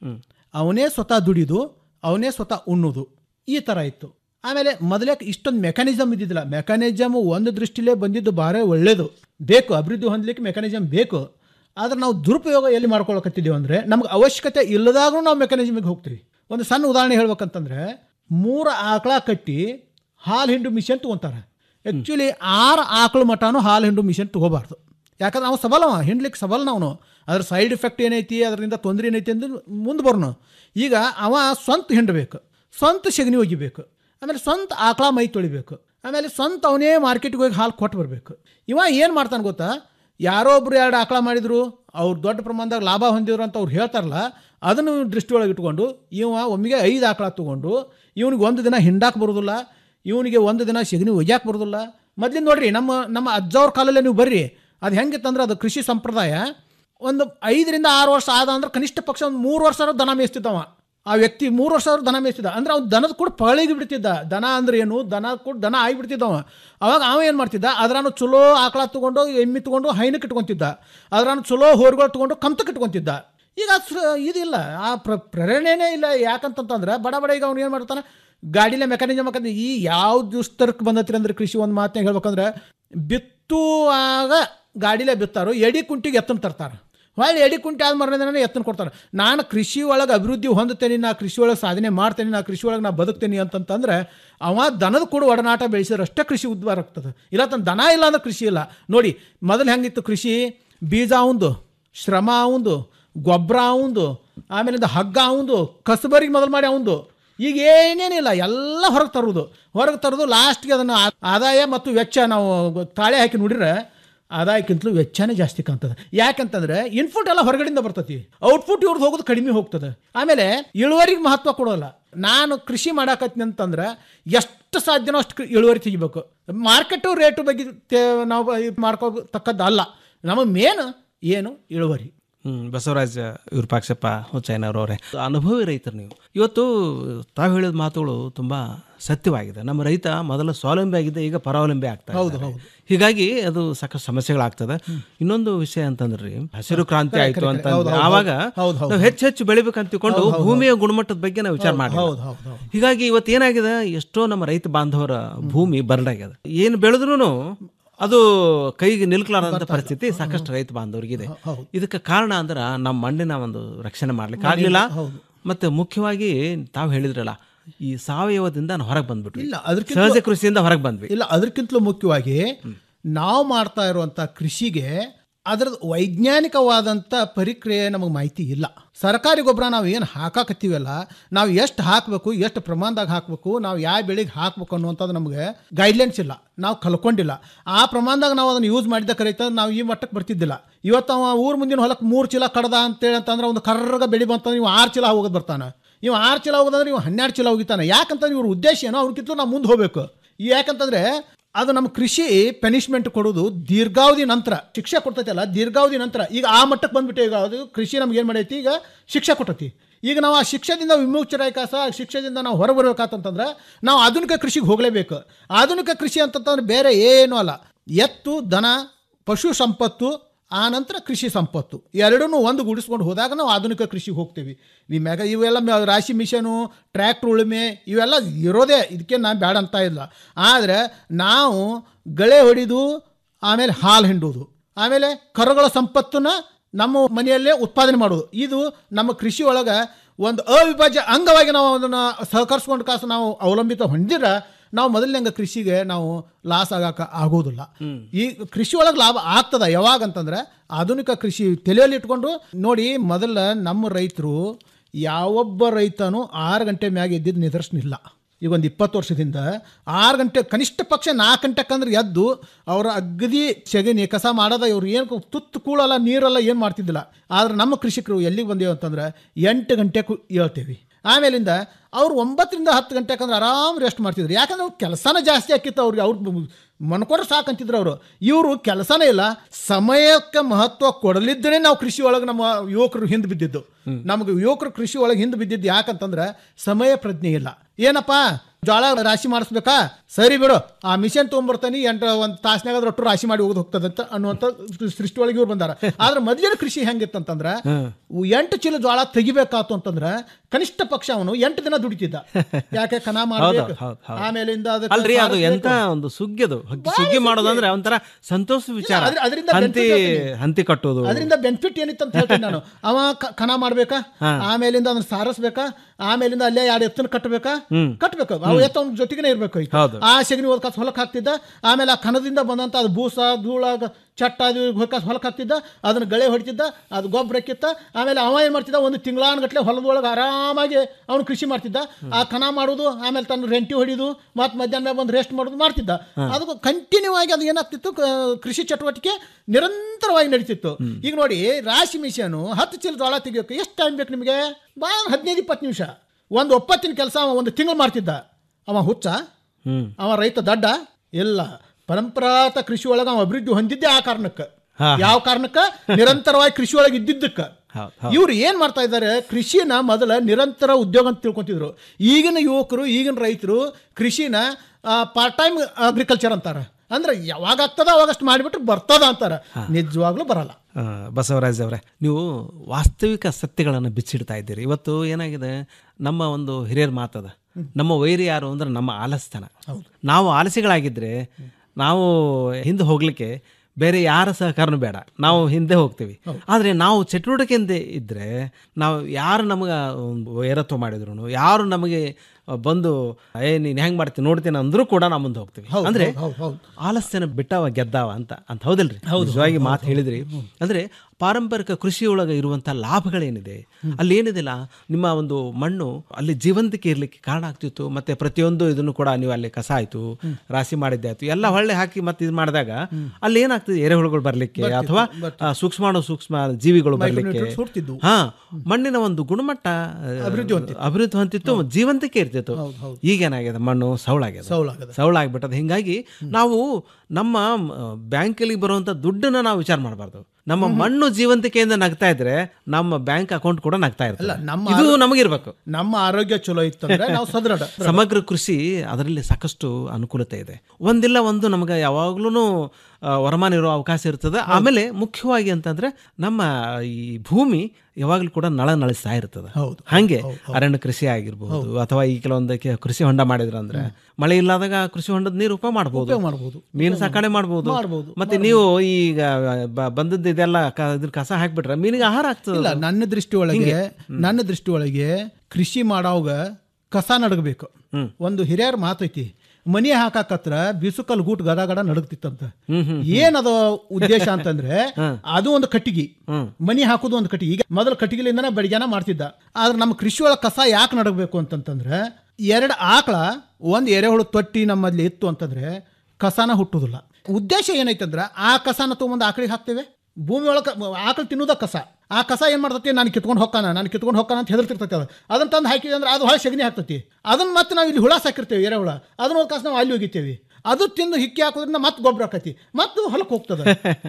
ಅವನೇ ಸ್ವತಃ ದುಡಿದು ಅವನೇ ಸ್ವತಃ ಉಣ್ಣೋದು ಈ ಥರ ಇತ್ತು ಆಮೇಲೆ ಮೊದಲೇ ಇಷ್ಟೊಂದು ಮೆಕ್ಯಾನಿಸಮ್ ಇದ್ದಿದ್ದಿಲ್ಲ ಮೆಕ್ಯಾನಿಸಮ್ ಒಂದು ದೃಷ್ಟಿಲೇ ಬಂದಿದ್ದು ಭಾಳ ಒಳ್ಳೆಯದು ಬೇಕು ಅಭಿವೃದ್ಧಿ ಹೊಂದಲಿಕ್ಕೆ ಮೆಕ್ಯಾನಿಸಮ್ ಬೇಕು ಆದ್ರೆ ನಾವು ದುರುಪಯೋಗ ಎಲ್ಲಿ ಮಾಡ್ಕೊಳಕತ್ತಿದ್ದೀವಿ ಅಂದರೆ ನಮ್ಗೆ ಅವಶ್ಯಕತೆ ಇಲ್ಲದಾಗೂ ನಾವು ಮೆಕ್ಯಾನಿಸಮಿಗೆ ಹೋಗ್ತೀವಿ ಒಂದು ಸಣ್ಣ ಉದಾಹರಣೆ ಹೇಳ್ಬೇಕಂತಂದ್ರೆ ಮೂರು ಆಕಳ ಕಟ್ಟಿ ಹಾಲು ಹಿಂಡು ಮಿಷನ್ ತೊಗೊತಾರೆ ಆ್ಯಕ್ಚುಲಿ ಆರು ಆಕಳ ಮಟನೂ ಹಾಲು ಹಿಂಡು ಮಿಷನ್ ತೊಗೋಬಾರ್ದು ಯಾಕಂದ್ರೆ ನಾವು ಸಬಲವ ಹಿಂಡ್ಲಿಕ್ಕೆ ಸಬಲ್ ನಾವು ಅದ್ರ ಸೈಡ್ ಎಫೆಕ್ಟ್ ಏನೈತಿ ಅದರಿಂದ ತೊಂದರೆ ಏನೈತಿ ಅಂದ್ರೆ ಮುಂದೆ ಬರೋಣ ಈಗ ಅವ ಸ್ವಂತ ಹಿಂಡಬೇಕು ಸ್ವಂತ ಸಗಣಿ ಒಗಿಬೇಕು ಆಮೇಲೆ ಸ್ವಂತ ಆಕಳ ಮೈ ತೊಳಿಬೇಕು ಆಮೇಲೆ ಸ್ವಂತ ಅವನೇ ಮಾರ್ಕೆಟ್ಗೆ ಹೋಗಿ ಹಾಲು ಕೊಟ್ಟು ಬರಬೇಕು ಇವ ಏನು ಮಾಡ್ತಾನೆ ಗೊತ್ತಾ ಯಾರೋ ಒಬ್ರು ಎರಡು ಆಕಳ ಮಾಡಿದ್ರು ಅವ್ರು ದೊಡ್ಡ ಪ್ರಮಾಣದಾಗ ಲಾಭ ಹೊಂದಿದ್ರು ಅಂತ ಅವ್ರು ಹೇಳ್ತಾರಲ್ಲ ಅದನ್ನು ದೃಷ್ಟಿ ಒಳಗೆ ಇಟ್ಕೊಂಡು ಇವ ಒಮ್ಮೆಗೆ ಐದು ಆಕಳ ತೊಗೊಂಡು ಇವನಿಗೆ ಒಂದು ದಿನ ಹಿಂಡಾಕ್ ಬರೋದಿಲ್ಲ ಇವನಿಗೆ ಒಂದು ದಿನ ಸೆಗಣಿ ಒಯ್ಯಾಕೆ ಬರೋದಿಲ್ಲ ಮೊದ್ಲಿನ ನೋಡ್ರಿ ನಮ್ಮ ನಮ್ಮ ಅಜ್ಜವ್ರ ಕಾಲಲ್ಲೇ ನೀವು ಬರ್ರಿ ಅದು ಹೆಂಗಿತ್ತಂದ್ರೆ ಅದು ಕೃಷಿ ಸಂಪ್ರದಾಯ ಒಂದು ಐದರಿಂದ ಆರು ವರ್ಷ ಆದ ಅಂದ್ರೆ ಕನಿಷ್ಠ ಪಕ್ಷ ಒಂದು ಮೂರು ವರ್ಷ ದನ ಮೇಯಿಸ್ತಿದ್ದವ ಆ ವ್ಯಕ್ತಿ ಮೂರು ವರ್ಷ ದನ ಮೇಯಿಸ್ತಿದ್ದ ಅಂದ್ರೆ ಅವ್ನು ದನದ ಕೂಡ ಪಳಿಗೆ ಬಿಡ್ತಿದ್ದ ದನ ಅಂದ್ರೆ ಏನು ದನ ಕೂಡ ದನ ಆಗಿಬಿಡ್ತಿದ್ದವ ಅವಾಗ ಅವ ಏನು ಮಾಡ್ತಿದ್ದ ಅದ್ರಾನು ಚಲೋ ಆಕಳ ತೊಗೊಂಡು ಎಮ್ಮಿ ತೊಗೊಂಡು ಹೈನಕ್ಕೆ ಇಟ್ಕೊಂತಿದ್ದ ಅದ್ರಾನು ಚಲೋ ಹೋರ್ಗಳು ತೊಗೊಂಡು ಕಮ್ತಕ್ಕೆ ಇಟ್ಕೊಂತಿದ್ದ ಈಗ ಅದ್ ಸ- ಇದಿಲ್ಲ ಆ ಪ್ರ ಪ್ರೇರಣೆನೇ ಇಲ್ಲ ಯಾಕಂತಂತಂದ್ರೆ ಬಡ ಬಡ ಈಗ ಅವ್ನು ಏನು ಮಾಡ್ತಾನೆ ಗಾಡಿಲೇ ಮೆಕ್ಯಾನಿಸಮ್ ಹಾಕಂದ್ರೆ ಈ ಯಾವ ದುಸ್ತರಕ್ಕೆ ಬಂದತ್ರಿ ಅಂದ್ರೆ ಕೃಷಿ ಒಂದು ಮಾತನಾಗ ಹೇಳ್ಬೇಕಂದ್ರೆ ಬಿತ್ತುವಾಗ ಗಾಡಿಲೇ ಬಿತ್ತಾರೋ ಎಡಿ ಕುಂಟಿಗೆ ಎತ್ತನ ತರ್ತಾರೆ ಹೊಳ್ಳಿ ಎಡಿ ಕುಂಟಿ ಆದ ಮರದಿಂದ ಎತ್ತನ ಕೊಡ್ತಾರೆ ನಾನು ಕೃಷಿ ಒಳಗೆ ಅಭಿವೃದ್ಧಿ ಹೊಂದುತ್ತೇನೆ ನಾ ಕೃಷಿ ಒಳಗೆ ಸಾಧನೆ ಮಾಡ್ತೇನೆ ನಾ ಕೃಷಿ ಒಳಗೆ ನಾ ಬದುಕ್ತೇನೆ ಅಂತಂತಂದ್ರೆ ಅವ ದನದ ಕೂಡ ಒಡನಾಟ ಬೆಳೆಸಿದ್ರೆ ಅಷ್ಟೇ ಕೃಷಿ ಉದ್ಧಾರ ಆಗ್ತದೆ ಇಲ್ಲ ತನ್ನ ದನ ಇಲ್ಲ ಅಂದ್ರೆ ಕೃಷಿ ಇಲ್ಲ ನೋಡಿ ಮೊದಲು ಹೆಂಗಿತ್ತು ಕೃಷಿ ಬೀಜ ಅವಂದು ಶ್ರಮ ಅವಂದು ಗೊಬ್ಬರ ಅವಂದು ಆಮೇಲಿಂದ ಹಗ್ಗ ಅವಂದು ಕಸಬರಿಗೆ ಮೊದಲು ಮಾಡಿ ಅವಂದು ಈಗ ಏನೇನಿಲ್ಲ ಎಲ್ಲ ಹೊರಗೆ ತರೋದು ಹೊರಗೆ ತರೋದು ಲಾಸ್ಟ್ಗೆ ಅದನ್ನು ಆ- ಆದಾಯ ಮತ್ತು ವೆಚ್ಚ ನಾವು ತಾಳೆ ಹಾಕಿ ನೋಡಿದ್ರೆ ಆದಾಯಕ್ಕಿಂತಲೂ ವೆಚ್ಚನೇ ಜಾಸ್ತಿ ಕಾಣ್ತದೆ ಯಾಕಂತಂದ್ರೆ ಇನ್ಪುಟ್ ಎಲ್ಲ ಹೊರಗಡೆಯಿಂದ ಬರ್ತೈತಿ ಔಟ್ಪುಟ್ ಇವ್ರದ್ದು ಹೋಗೋದು ಕಡಿಮೆ ಹೋಗ್ತದೆ ಆಮೇಲೆ ಇಳುವರಿಗೆ ಮಹತ್ವ ಕೊಡೋಲ್ಲ ನಾನು ಕೃಷಿ ಮಾಡಾಕತ್ತೀನಿ ಅಂತಂದ್ರೆ ಎಷ್ಟು ಸಾಧ್ಯನೋ ಅಷ್ಟು ಕೃ- ಇಳುವರಿ ತೆಗಿಬೇಕು ಮಾರ್ಕೆಟು ರೇಟು ಬಗ್ಗೆ ತೇ- ನಾವು ಇದು ಮಾಡ್ಕೋತಕ್ಕದ್ದು ಅಲ್ಲ ನಮ್ಮ ಮೇನ್ ಏನು ಇಳುವರಿ ಹ್ಮ್ ಬಸವರಾಜ ವಿರೂಪಾಕ್ಷಪ್ಪ ಹುಚ್ಚಯ್ಯನವರವರೇ ಅನುಭವಿ ರೈತರು ನೀವು ಇವತ್ತು ತಾವು ಹೇಳಿದ ಮಾತುಗಳು ತುಂಬಾ ಸತ್ಯವಾಗಿದೆ ನಮ್ಮ ರೈತ ಮೊದಲು ಸ್ವಾವಲಂಬಿ ಆಗಿದ್ದ ಈಗ ಪರಾವಲಂಬಿ ಆಗ್ತಾ ಹೌದು, ಇದ್ದಾರೆ. ಹೌದು. ಹೀಗಾಗಿ ಅದು ಸಾಕಷ್ಟು ಸಮಸ್ಯೆಗಳಾಗ್ತದೆ ಇನ್ನೊಂದು ವಿಷಯ ಅಂತಂದ್ರಿ ಹಸಿರು ಕ್ರಾಂತಿ ಕರೆ, ಆಯ್ತು ಕರೆ, ಅಂತ ಹೌದು, ಹೌದು, ಆವಾಗ ಹೌದು, ಹೌದು. ನಾವು ಹೆಚ್ಚು ಹೆಚ್ಚು ಬೆಳಿಬೇಕಂತ ತಿಳ್ಕೊಂಡು ಹೌದು, ಹೌದು, ಭೂಮಿಯ ಗುಣಮಟ್ಟದ ಬಗ್ಗೆ ನಾವು ವಿಚಾರ ಮಾಡಿ ಹೌದು, ಹೌದು, ಹೌದು. ಹೀಗಾಗಿ ಇವತ್ತು ಏನಾಗಿದೆ ಎಷ್ಟೋ ನಮ್ಮ ರೈತ ಬಾಂಧವರ ಭೂಮಿ ಬರಡಾಗ್ಯದ ಏನು ಬೆಳೆದ್ರು ಅದು ಕೈಗೆ ನಿಲ್ಕಲಾರದಂತ ಪರಿಸ್ಥಿತಿ ಸಾಕಷ್ಟು ರೈತ ಬಾಂಧವರಿಗಿದೆ ಹೌದು. ಇದಕ್ಕೆ ಕಾರಣ ಅಂದ್ರೆ ನಮ್ಮ ಮಣ್ಣಿನ ಒಂದು ರಕ್ಷಣೆ ಮಾಡ್ಲಿಕ್ಕೆ ಆಗ್ಲಿಲ್ಲ ಹೌದು. ಮತ್ತೆ ಮುಖ್ಯವಾಗಿ ತಾವು ಹೇಳಿದ್ರಲ್ಲ ಈ ಸಾವಯವದಿಂದ ನಾನು ಹೊರಗೆ ಬಂದ್ಬಿಟ್ವಿ ಇಲ್ಲ ಅದಕ್ಕಿಂತ ಸಹಜ ಕೃಷಿಯಿಂದ ಹೊರಗೆ ಬಂದ್ವಿ ಇಲ್ಲ ಅದಕ್ಕಿಂತಲೂ ಮುಖ್ಯವಾಗಿ ನಾವು ಮಾಡ್ತಾ ಇರುವಂಥ ಕೃಷಿಗೆ ಅದರದ್ದು ವೈಜ್ಞಾನಿಕವಾದಂಥ ಪರಿಕ್ರಿಯೆ ನಮಗೆ ಮಾಹಿತಿ ಇಲ್ಲ ಸರ್ಕಾರಿ ಗೊಬ್ಬರ ನಾವು ಏನು ಹಾಕಾಕತ್ತೀವಲ್ಲ ನಾವು ಎಷ್ಟು ಹಾಕಬೇಕು ಎಷ್ಟು ಪ್ರಮಾಣದಾಗ ಹಾಕಬೇಕು ನಾವು ಯಾವ ಬೆಳೆಗೆ ಹಾಕಬೇಕು ಅನ್ನುವಂಥದ್ದು ನಮಗೆ ಗೈಡ್ಲೈನ್ಸ್ ಇಲ್ಲ ನಾವು ಕಲ್ಕೊಂಡಿಲ್ಲ ಆ ಪ್ರಮಾಣದಾಗ ನಾವು ಅದನ್ನು ಯೂಸ್ ಮಾಡಿದ ಕರೀತ ನಾವು ಈ ಮಟ್ಟಕ್ಕೆ ಬರ್ತಿದ್ದಿಲ್ಲ ಇವತ್ತು ಅವ ಊರು ಮುಂದಿನ ಹೊಲಕ್ಕೆ ಮೂರು ಚೀಲ ಕಡ್ದ ಅಂತೇಳಿ ಅಂತಂದ್ರೆ ಒಂದು ಕರ್ರಗ ಬೆಳೆ ಬಂತಂದ್ರೆ ನೀವು ಆರು ಚೀಲ ಹೋಗೋದು ಬರ್ತಾನೆ ಇವು ಆರು ಚೀಲ ಹೋಗೋದಂದ್ರೆ ಇವು ಹನ್ನೆರಡು ಚೀಲ ಹೋಗಿತಾನೆ ಯಾಕಂತಂದ್ರೆ ಇವ್ರ ಉದ್ದೇಶ ಏನೋ ಅವ್ರಿಗಿಂತಲೂ ನಾವು ಮುಂದೆ ಹೋಗ್ಬೇಕು ಯಾಕಂತಂದ್ರೆ ಅದು ನಮ್ಮ ಕೃಷಿ ಪನಿಷ್ಮೆಂಟ್ ಕೊಡೋದು ದೀರ್ಘಾವಧಿ ನಂತರ ಶಿಕ್ಷೆ ಕೊಡ್ತೈತಲ್ಲ ದೀರ್ಘಾವಧಿ ನಂತರ ಈಗ ಆ ಮಟ್ಟಕ್ಕೆ ಬಂದ್ಬಿಟ್ಟು ಈಗ ಅದು ಕೃಷಿ ನಮ್ಗೆ ಏನು ಮಾಡೈತಿ ಈಗ ಶಿಕ್ಷೆ ಕೊಟ್ಟೈತಿ ಈಗ ನಾವು ಆ ಶಿಕ್ಷೆದಿಂದ ವಿಮುಕ್ತರಾಯ್ಕಾಸ ಆ ಶಿಕ್ಷೆದಿಂದ ನಾವು ಹೊರ ಬರ್ಬೇಕಾತಂತಂದ್ರೆ ನಾವು ಆಧುನಿಕ ಕೃಷಿಗೆ ಹೋಗಲೇಬೇಕು ಆಧುನಿಕ ಕೃಷಿ ಅಂತಂತಂದ್ರೆ ಬೇರೆ ಏನೂ ಅಲ್ಲ ಎತ್ತು ದನ ಪಶು ಸಂಪತ್ತು ಆ ನಂತರ ಕೃಷಿ ಸಂಪತ್ತು ಎರಡನ್ನೂ ಒಂದು ಗೂಡಿಸ್ಕೊಂಡು ಹೋದಾಗ ನಾವು ಆಧುನಿಕ ಕೃಷಿಗೆ ಹೋಗ್ತೀವಿ ಈ ಮೆಗ ಇವೆಲ್ಲ ಮ- ರಾಶಿ ಮಿಷನು ಟ್ರ್ಯಾಕ್ಟ್ರ್ ಉಳುಮೆ ಇವೆಲ್ಲ ಇರೋದೇ ಇದಕ್ಕೆ ನಾನು ಬೇಡ ಅಂತ ಇಲ್ಲ ಆದರೆ ನಾವು ಗಳೆ ಹೊಡಿದು ಆಮೇಲೆ ಹಾಲು ಹಿಂಡುವುದು ಆಮೇಲೆ ಕರುಗಳ ಸಂಪತ್ತನ್ನ ನಮ್ಮ ಮನೆಯಲ್ಲೇ ಉತ್ಪಾದನೆ ಮಾಡೋದು ಇದು ನಮ್ಮ ಕೃಷಿ ಒಳಗೆ ಒಂದು ಅವಿಭಾಜ್ಯ ಅಂಗವಾಗಿ ನಾವು ಅದನ್ನು ಸಹಕರಿಸ್ಕೊಂಡು ಕಾಸು ನಾವು ಅವಲಂಬಿತ ಹೊಂದಿರ ನಾವು ಮೊದಲನೇ ಕೃಷಿಗೆ ನಾವು ಲಾಸ್ ಆಗಾಕ ಆಗೋದಿಲ್ಲ ಈ ಕೃಷಿ ಒಳಗೆ ಲಾಭ ಆಗ್ತದ ಯಾವಾಗ ಅಂತಂದ್ರೆ ಆಧುನಿಕ ಕೃಷಿ ತಲೆಯಲ್ಲಿ ಇಟ್ಕೊಂಡು ನೋಡಿ ಮೊದಲ ನಮ್ಮ ರೈತರು ಯಾವೊಬ್ಬ ರೈತನು ಆರು ಗಂಟೆ ಮ್ಯಾಗ ಎದ್ದಿದ್ದು ನಿದರ್ಶನ ಇಲ್ಲ ಈಗ ಒಂದು ಇಪ್ಪತ್ತು ವರ್ಷದಿಂದ ಆರು ಗಂಟೆ ಕನಿಷ್ಠ ಪಕ್ಷ ನಾಲ್ಕು ಗಂಟೆಕಂದ್ರೆ ಎದ್ದು ಅವರ ಅಗದಿ ಸೆಗಣಿ ಕಸ ಮಾಡೋದ ಇವ್ರು ಏನು ತುತ್ತು ಕೂಳಲ್ಲ ನೀರಲ್ಲ ಏನು ಮಾಡ್ತಿದ್ದಿಲ್ಲ ಆದ್ರೆ ನಮ್ಮ ಕೃಷಿಕರು ಎಲ್ಲಿಗೆ ಬಂದೇವು ಅಂತಂದ್ರೆ ಎಂಟು ಗಂಟೆಗೂ ಹೇಳ್ತೇವೆ ಆಮೇಲಿಂದ ಅವ್ರು ಒಂಬತ್ತರಿಂದ ಹತ್ತು ಗಂಟೆಕಂದ್ರೆ ಆರಾಮ್ ರೆಸ್ಟ್ ಮಾಡ್ತಿದ್ರು ಯಾಕಂದ್ರೆ ಅವ್ರು ಕೆಲಸನ ಜಾಸ್ತಿ ಆಕಿತ್ತು ಅವ್ರಿಗೆ ಅವ್ರು ಮನ್ಕೊಂಡ್ರೆ ಸಾಕಂತಿದ್ರು ಅವರು ಇವರು ಕೆಲಸನೇ ಇಲ್ಲ ಸಮಯಕ್ಕೆ ಮಹತ್ವ ಕೊಡಲಿದ್ದನೇ ನಾವು ಕೃಷಿ ಒಳಗೆ ನಮ್ಮ ಯುವಕರು ಹಿಂದೆ ಬಿದ್ದಿದ್ದು ನಮಗೆ ಯುವಕರು ಕೃಷಿ ಒಳಗೆ ಹಿಂದೆ ಬಿದ್ದಿದ್ದು ಯಾಕಂತಂದ್ರೆ ಸಮಯ ಪ್ರಜ್ಞೆ ಇಲ್ಲ ಏನಪ್ಪ ಜೋಳ ರಾಶಿ ಮಾಡಿಸ್ಬೇಕಾ ಸರಿ ಬಿಡು ಆ ಮಿಷನ್ ತೊಗೊಂಬರ್ತಾನೆ ಎಂಟು ಒಂದು ತಾಸ್ನಾಗ ಅದ್ರ ಒಟ್ಟು ರಾಶಿ ಮಾಡಿ ಹೋಗೋದು ಹೋಗ್ತದಂತ ಅನ್ನುವಂಥ ಸೃಷ್ಟಿ ಒಳಗೆ ಇವ್ರು ಬಂದಾರ ಆದ್ರೆ ಮೊದಲಿನ ಕೃಷಿ ಹೆಂಗಿತ್ತಂತಂದ್ರೆ ಎಂಟು ಚೀಲ ಜೋಳ ತೆಗಿಬೇಕಾತು ಅಂತಂದ್ರೆ ಕನಿಷ್ಠ ಪಕ್ಷ ಅವನು ಎಂಟು ದಿನ ದುಡಿತಿದ್ದ ಯಾಕೆ ಕನ ಮಾಡ್ಬೇಕು ಹೌದು, ಹೌದು, ಹೌದು. ಆಮೇಲಿಂದ ಅದಕ್ಕೆ ಅಲ್ರಿ ಅದು ಸಾರಿಸ್ಬೇಕು. ಎಂತ ಒಂದು ಸುಗ್ಗಿದು ಹಗ್ಗಿ ಸುಗ್ಗಿ ಮಾಡೋದಂದ್ರೆ ಒಂಥರ ಸಂತೋಷ ವಿಚಾರ ಅದ್ರ- ಅದರಿಂದ ಹಂತಿ benefit ಹೇಳ್ತೀನಿ. ಹಂತಿ ಕಟ್ಟೋದು ಅದರಿಂದ ಬೆನಿಫಿಟ್ ಏನಿತ್ತು ಅಂತ ಹೇಳ್ತೀನಿ ನಾನು ಅವ ಕ- ಕನ ಮಾಡ್ಬೇಕಾ ಹಾ. ಆಮೇಲಿಂದ ಅದನ್ನ ಸಾರಿಸ್ಬೇಕಾ ಆಮೇಲಿಂದ ಅಲ್ಲೇ ಎರಡು ಎತ್ತನ ಕಟ್ಟಬೇಕಾ ಹ್ಮ್. ಕಟ್ಟಬೇಕು ಅವ ಎತ್ತ ಅವ್ನ ಜೊತೆಗೇನೆ ಇರ್ಬೇಕು ಈಗ. ಹೌದು. ಆ ಸೆಗಣಿ ಹೋದ ಕಾಸು ಹೊಲಕ್ಕೆ ಹಾಕ್ತಿದ್ದ ಆಮೇಲೆ ಆ ಕಣದಿಂದ ಬಂದಂತ ಅದು ಬೂಸ ಧೂಳ ಗ- ಚಟ್ಟ ಅದು ಹೊಲಕ್ಕೆ ಹೊಲಕ್ಕೆ ಹಾಕ್ತಿದ್ದ ಅದನ್ನ ಗಳೆ ಹೊಡಿತಿದ್ದ ಅದು ಗೊಬ್ಬರ ಕಿತ್ತ ಆಮೇಲೆ ಅವ ಏನ್ ಮಾಡ್ತಿದ್ದ ಒಂದು ತಿಂಗಳಾನ್ಗಟ್ಲೆ ಹೊಲದೊಳಗೆ ಆರಾಮಾಗಿ ಅವನು ಕೃಷಿ ಮಾಡ್ತಿದ್ದ ಆ ಕನ ಮಾಡೋದು ಆಮೇಲೆ ತನ್ನ ರೆಂಟಿ ಹೊಡಿಯೋದು ಮತ್ತೆ ಮಧ್ಯಾಹ್ನ ಬಂದು ರೆಸ್ಟ್ ಮಾಡೋದು ಮಾಡ್ತಿದ್ದ ಅದು ಕಂಟಿನ್ಯೂ ಆಗಿ ಅದು ಏನಾಗ್ತಿತ್ತು ಕ- ಕೃಷಿ ಚಟುವಟಿಕೆ ನಿರಂತರವಾಗಿ ನಡೀತಿತ್ತು ಈಗ ನೋಡಿ ರಾಶಿ ಮಿಷನು ಹತ್ತು ಚೀಲ ಜೋಳ ತೆಗಿಯೋಕೆ ಎಷ್ಟು ಟೈಮ್ ಬೇಕು ನಿಮಗೆ ಬಾ ಹದಿನೈದು ಇಪ್ಪತ್ತು ನಿಮಿಷ ಒಂದು ಒಪ್ಪತ್ತಿನ ಕೆಲಸ ಅವ ಒಂದು ತಿಂಗಳು ಮಾಡ್ತಿದ್ದ ಅವ ಹುಚ್ಚ ಹ್ಮ್ ಅವ ರೈತ ದಡ್ಡ ಇಲ್ಲ ಪರಂಪರಾತ ಕೃಷಿ ಒಳಗೆ ಅವ ಅಭಿವೃದ್ಧಿ ಹೊಂದಿದ್ದೆ ಆ ಕಾರಣಕ್ಕೆ ಹಾ. ಯಾವ ಕಾರಣಕ್ಕೆ ನಿರಂತರವಾಗಿ ಕೃಷಿ ಒಳಗೆ ಇದ್ದಿದ್ದಕ್ಕೆ ಹೌದು ಹೌದು. ಇವ್ರು ಏನ್ ಮಾಡ್ತಾ ಇದ್ದಾರೆ ಕೃಷಿನ ಮೊದಲ ನಿರಂತರ ಉದ್ಯೋಗ ಅಂತ ತಿಳ್ಕೊಂತಿದ್ರು ಈಗಿನ ಯುವಕರು ಈಗಿನ ರೈತರು ಕೃಷಿನ ಪಾರ್ಟ್ ಟೈಮ್ ಅಗ್ರಿಕಲ್ಚರ್ ಅಂತಾರೆ ಅಂದ್ರೆ ಯಾವಾಗ ಆಗ್ತದ ಅವಾಗಷ್ಟು ಮಾಡಿಬಿಟ್ರೆ ಬರ್ತದ ಅಂತಾರೆ ನಿಜವಾಗ್ಲೂ ಬರಲ್ಲ ಆ, ಬಸವರಾಜ್ ಅವರೇ ನೀವು ವಾಸ್ತವಿಕ ಸತ್ಯಗಳನ್ನು ಬಿಚ್ಚಿಡ್ತಾ ಇದ್ದೀರಿ ಇವತ್ತು ಏನಾಗಿದೆ ನಮ್ಮ ಒಂದು ಹಿರಿಯರ ಮಾತದ ನಮ್ಮ ವೈರಿ ಯಾರು ಅಂದ್ರೆ ನಮ್ಮ ಆಲಸ್ತನ ನಾವು ಆಲಸಿಗಳಾಗಿದ್ರೆ ನಾವು ಹಿಂದೆ ಹೋಗ್ಲಿಕ್ಕೆ ಬೇರೆ ಯಾರ ಸಹಕಾರನೂ ಬೇಡ ನಾವು ಹಿಂದೆ ಹೋಗ್ತೀವಿ ಆದರೆ ನಾವು ಚಟುವಟಿಕೆಯಿಂದ ಇದ್ದರೆ ನಾವು ಯಾರು ನಮಗೆ ವೈರತ್ವ ಮಾಡಿದ್ರು ಯಾರು ನಮಗೆ ಬಂದು ಏ ನೀನು ಹೆಂಗೆ ಮಾಡ್ತೀನಿ ನೋಡ್ತೀನಿ ಅಂದ್ರೂ ಕೂಡ ನಾವು ಮುಂದೆ ಹೋಗ್ತೀವಿ ಹೌದು, ಅಂದ್ರೆ ಹೌದು, ಹೌದು. ಆಲಸ್ಯನ ಬಿಟ್ಟವ ಗೆದ್ದಾವ ಅಂತ ಅಂತ ಹೌದಿಲ್ರಿ ನಿಜವಾಗಿ ಮಾತು ಹೇಳಿದ್ರಿ ಅಂದ್ರೆ ಪಾರಂಪರಿಕ ಕೃಷಿಯೊಳಗೆ ಇರುವಂತ ಲಾಭಗಳೇನಿದೆ ಅಲ್ಲಿ ಏನಿದಿಲ್ಲ ನಿಮ್ಮ ಒಂದು ಮಣ್ಣು ಅಲ್ಲಿ ಜೀವಂತಿಕೆ ಇರ್ಲಿಕ್ಕೆ ಕಾರಣ ಆಗ್ತಿತ್ತು ಮತ್ತೆ ಪ್ರತಿಯೊಂದು ಇದನ್ನು ಕೂಡ ನೀವು ಅಲ್ಲಿ ಕಸ ಆಯ್ತು ರಾಶಿ ಮಾಡಿದ್ದೆ ಆಯ್ತು ಎಲ್ಲ ಹೊಳ್ಳೆ ಹಾಕಿ ಮತ್ತೆ ಇದು ಮಾಡಿದಾಗ ಅಲ್ಲಿ ಏನಾಗ್ತದೆ ಎರೆಹುಳುಗಳು ಬರ್ಲಿಕ್ಕೆ ಬರ್ತಿತ್ತು, ಅಥವಾ ಬರ್ತಿತ್ತು. ಆ, ಸೂಕ್ಷ್ಮಾಣು ಸೂಕ್ಷ್ಮ ಜೀವಿಗಳು ಬರ್ಲಿಕ್ಕೆ Micronutrients ಹುಟ್ತಿದ್ವು. ಹಾ ಮಣ್ಣಿನ ಒಂದು ಗುಣಮಟ್ಟ ಆ, ಅಭಿವೃದ್ಧಿ ಹೊಂದಿತ್ತು. ಅಭಿವೃದ್ಧಿ ಹೊಂದಿತ್ತು ಜೀವಂತಿಕೆ ಇರ್ತಿತ್ತು ಹೌದು, ಹೌದು. ಈಗೇನಾಗಿದೆ ಮಣ್ಣು ಸೌಳಾಗ್ಯದ ಸೌಳಾಗ್ಯದ. ಸೌಳಾಗ್ಬಿಟ್ಟದ ಹಿಂಗಾಗಿ ನಾವು ನಮ್ಮ ಬ್ಯಾಂಕಲ್ಲಿ ಬರುವಂತ ದುಡ್ಡನ್ನ ನಾವು ವಿಚಾರ ಮಾಡಬಾರ್ದು ನಮ್ಮ ಮಣ್ಣು ಜೀವಂತಿಕೆಯಿಂದ ನಗ್ತಾ ಇದ್ರೆ ನಮ್ಮ ಬ್ಯಾಂಕ್ ಅಕೌಂಟ್ ಕೂಡ ನಗ್ತಾ ಅಲ್ಲ ಇರ್ತದೆ ನಮ್ಮ ಇದು ಆರೋ- ನಮಗಿರ್ಬೇಕು ನಮ್ಮ ಆರೋಗ್ಯ ಚಲೋ ಇತ್ತಂದ್ರೆ ನಾವು ಸದೃಢ ಸಮಗ್ರ ಕೃಷಿ ಅದರಲ್ಲಿ ಸಾಕಷ್ಟು ಅನುಕೂಲತೆ ಇದೆ ಒಂದಿಲ್ಲ ಒಂದು ನಮಗೆ ಯಾವಾಗ್ಲೂ ವರಮಾನ ಇರೋ ಅವಕಾಶ ಇರ್ತದೆ ಆಮೇಲೆ ಮುಖ್ಯವಾಗಿ ಅಂತಂದ್ರೆ ನಮ್ಮ ಈ ಭೂಮಿ ಯಾವಾಗಲೂ ಕೂಡ ನಳ ನಳಿಸ್ತಾ ಇರ್ತದೆ ಹಂಗೆ ಅರಣ್ಯ ಕೃಷಿ ಆಗಿರ್ಬಹುದು ಅಥವಾ ಈ ಕೆಲವೊಂದು ಕೆ- ಕೃಷಿ ಹೊಂಡ ಮಾಡಿದ್ರ ಅಂದ್ರೆ ಮಳೆ ಇಲ್ಲದಾಗ ಕೃಷಿ ಹೊಂಡದ ನೀರು ಉಪಯೋಗ ಮಾಡಬಹುದು ಉಪಯೋಗ ಮಾಡ್ಬೋದು. ಮೀನು ಸಾಕಣೆ ಮಾಡಬಹುದು ಮಾಡ್ಬೋದು, ಮತ್ತೆ ನೀವು ಈಗ ಬ- ಬಂದದ್ದು ಇದೆಲ್ಲ ಕ- ಇದ್ರ ಕಸ ಹಾಕ್ಬಿಟ್ರೆ ಮೀನಿಗೆ ಆಹಾರ ಆಗ್ತದೆ ಇಲ್ಲ ಅದು. ನನ್ನ ದೃಷ್ಟಿ ಒಳಗೆ ಹಿಂಗೆ. ನನ್ನ ದೃಷ್ಟಿ ಒಳಗೆ ಕೃಷಿ ಮಾಡೋವಾಗ ಕಸ ನಡಗಬೇಕು ಒಂದು ಹಿರಿಯರ ಮಾತೈತಿ ಮನಿ ಹಾಕಾಕತ್ರ ಬಿಸುಕಲ್ ಗೂಟ್ ಗಡ ಗಡ ನಡಗ್ತಿತ್ತಂತ ಏನದ ಉದ್ದೇಶ ಅಂತಂದ್ರೆ ಅದು ಒಂದು ಕಟ್ಟಿಗೆ ಮನಿ ಹಾಕೋದು ಒಂದು ಕಟ್ಟಿಗೆ ಈಗ ಮೊದಲು ಕಟ್ಟಿಗೆಲಿಂದನೇ ಬೆಳಗ್ಗೆನ ಮಾಡ್ತಿದ್ದ ಆದ್ರೆ ನಮ್ಮ ಕೃಷಿ ಒಳಗೆ ಕಸ ಯಾಕೆ ನಡಗಬೇಕು ಅಂತಂತಂದ್ರೆ ಎರಡು ಆಕಳ ಒಂದು ಎರೆಹುಳು ತೊಟ್ಟಿ ನಮ್ಮಲ್ಲಿ ಇತ್ತು ಅಂತಂದ್ರೆ ಕಸನ ಹುಟ್ಟುದಿಲ್ಲ ಉದ್ದೇಶ ಏನೈತಂದ್ರೆ ಆ ಕಸನ ತೊಗೊಂಬಂದು ಆಕಳಿಗೆ ಹಾಕ್ತೇವೆ ಭೂಮಿ ಒಳಗೆ ಆಕಳು ತಿನ್ನೋದ ಕಸ ಆ ಕಸ ಏನು ಮಾಡ್ತತಿ ನಾನು ಕಿತ್ಕೊಂಡು ಹೋಗ್ತಾನ ನಾನು ಕಿತ್ಕೊಂಡು ಹೋಗ್ತಾನ ಅಂತ ಹೆದರ್ತಿರ್ತೈತಿ ಅದು ಅದನ್ನ ತಂದು ಹಾಕಿದ್ವಿ ಅಂದ್ರೆ ಅದು ಹೊಳೆ ಸಗಣಿ ಹಾಕ್ತತಿ ಅದನ್ನ ಮತ್ತೆ ನಾವು ಇಲ್ಲಿ ಹುಳ ಸಾಕಿರ್ತೇವೆ ಎರೆಹುಳ ಅದನ್ನ ಒಂದು ಕಸ ನಾವು ಅಲ್ಲಿ ಹೋಗಿತ್ತೇವೆ ಅದು ತಿಂದು ಹಿಕ್ಕಿ ಹಾಕೋದ್ರಿಂದ ಮತ್ತೆ ಗೊಬ್ಬರ ಆಕತಿ ಮತ್ತೆ ಹೊಲಕ್ಕೆ ಹೋಗ್ತದೆ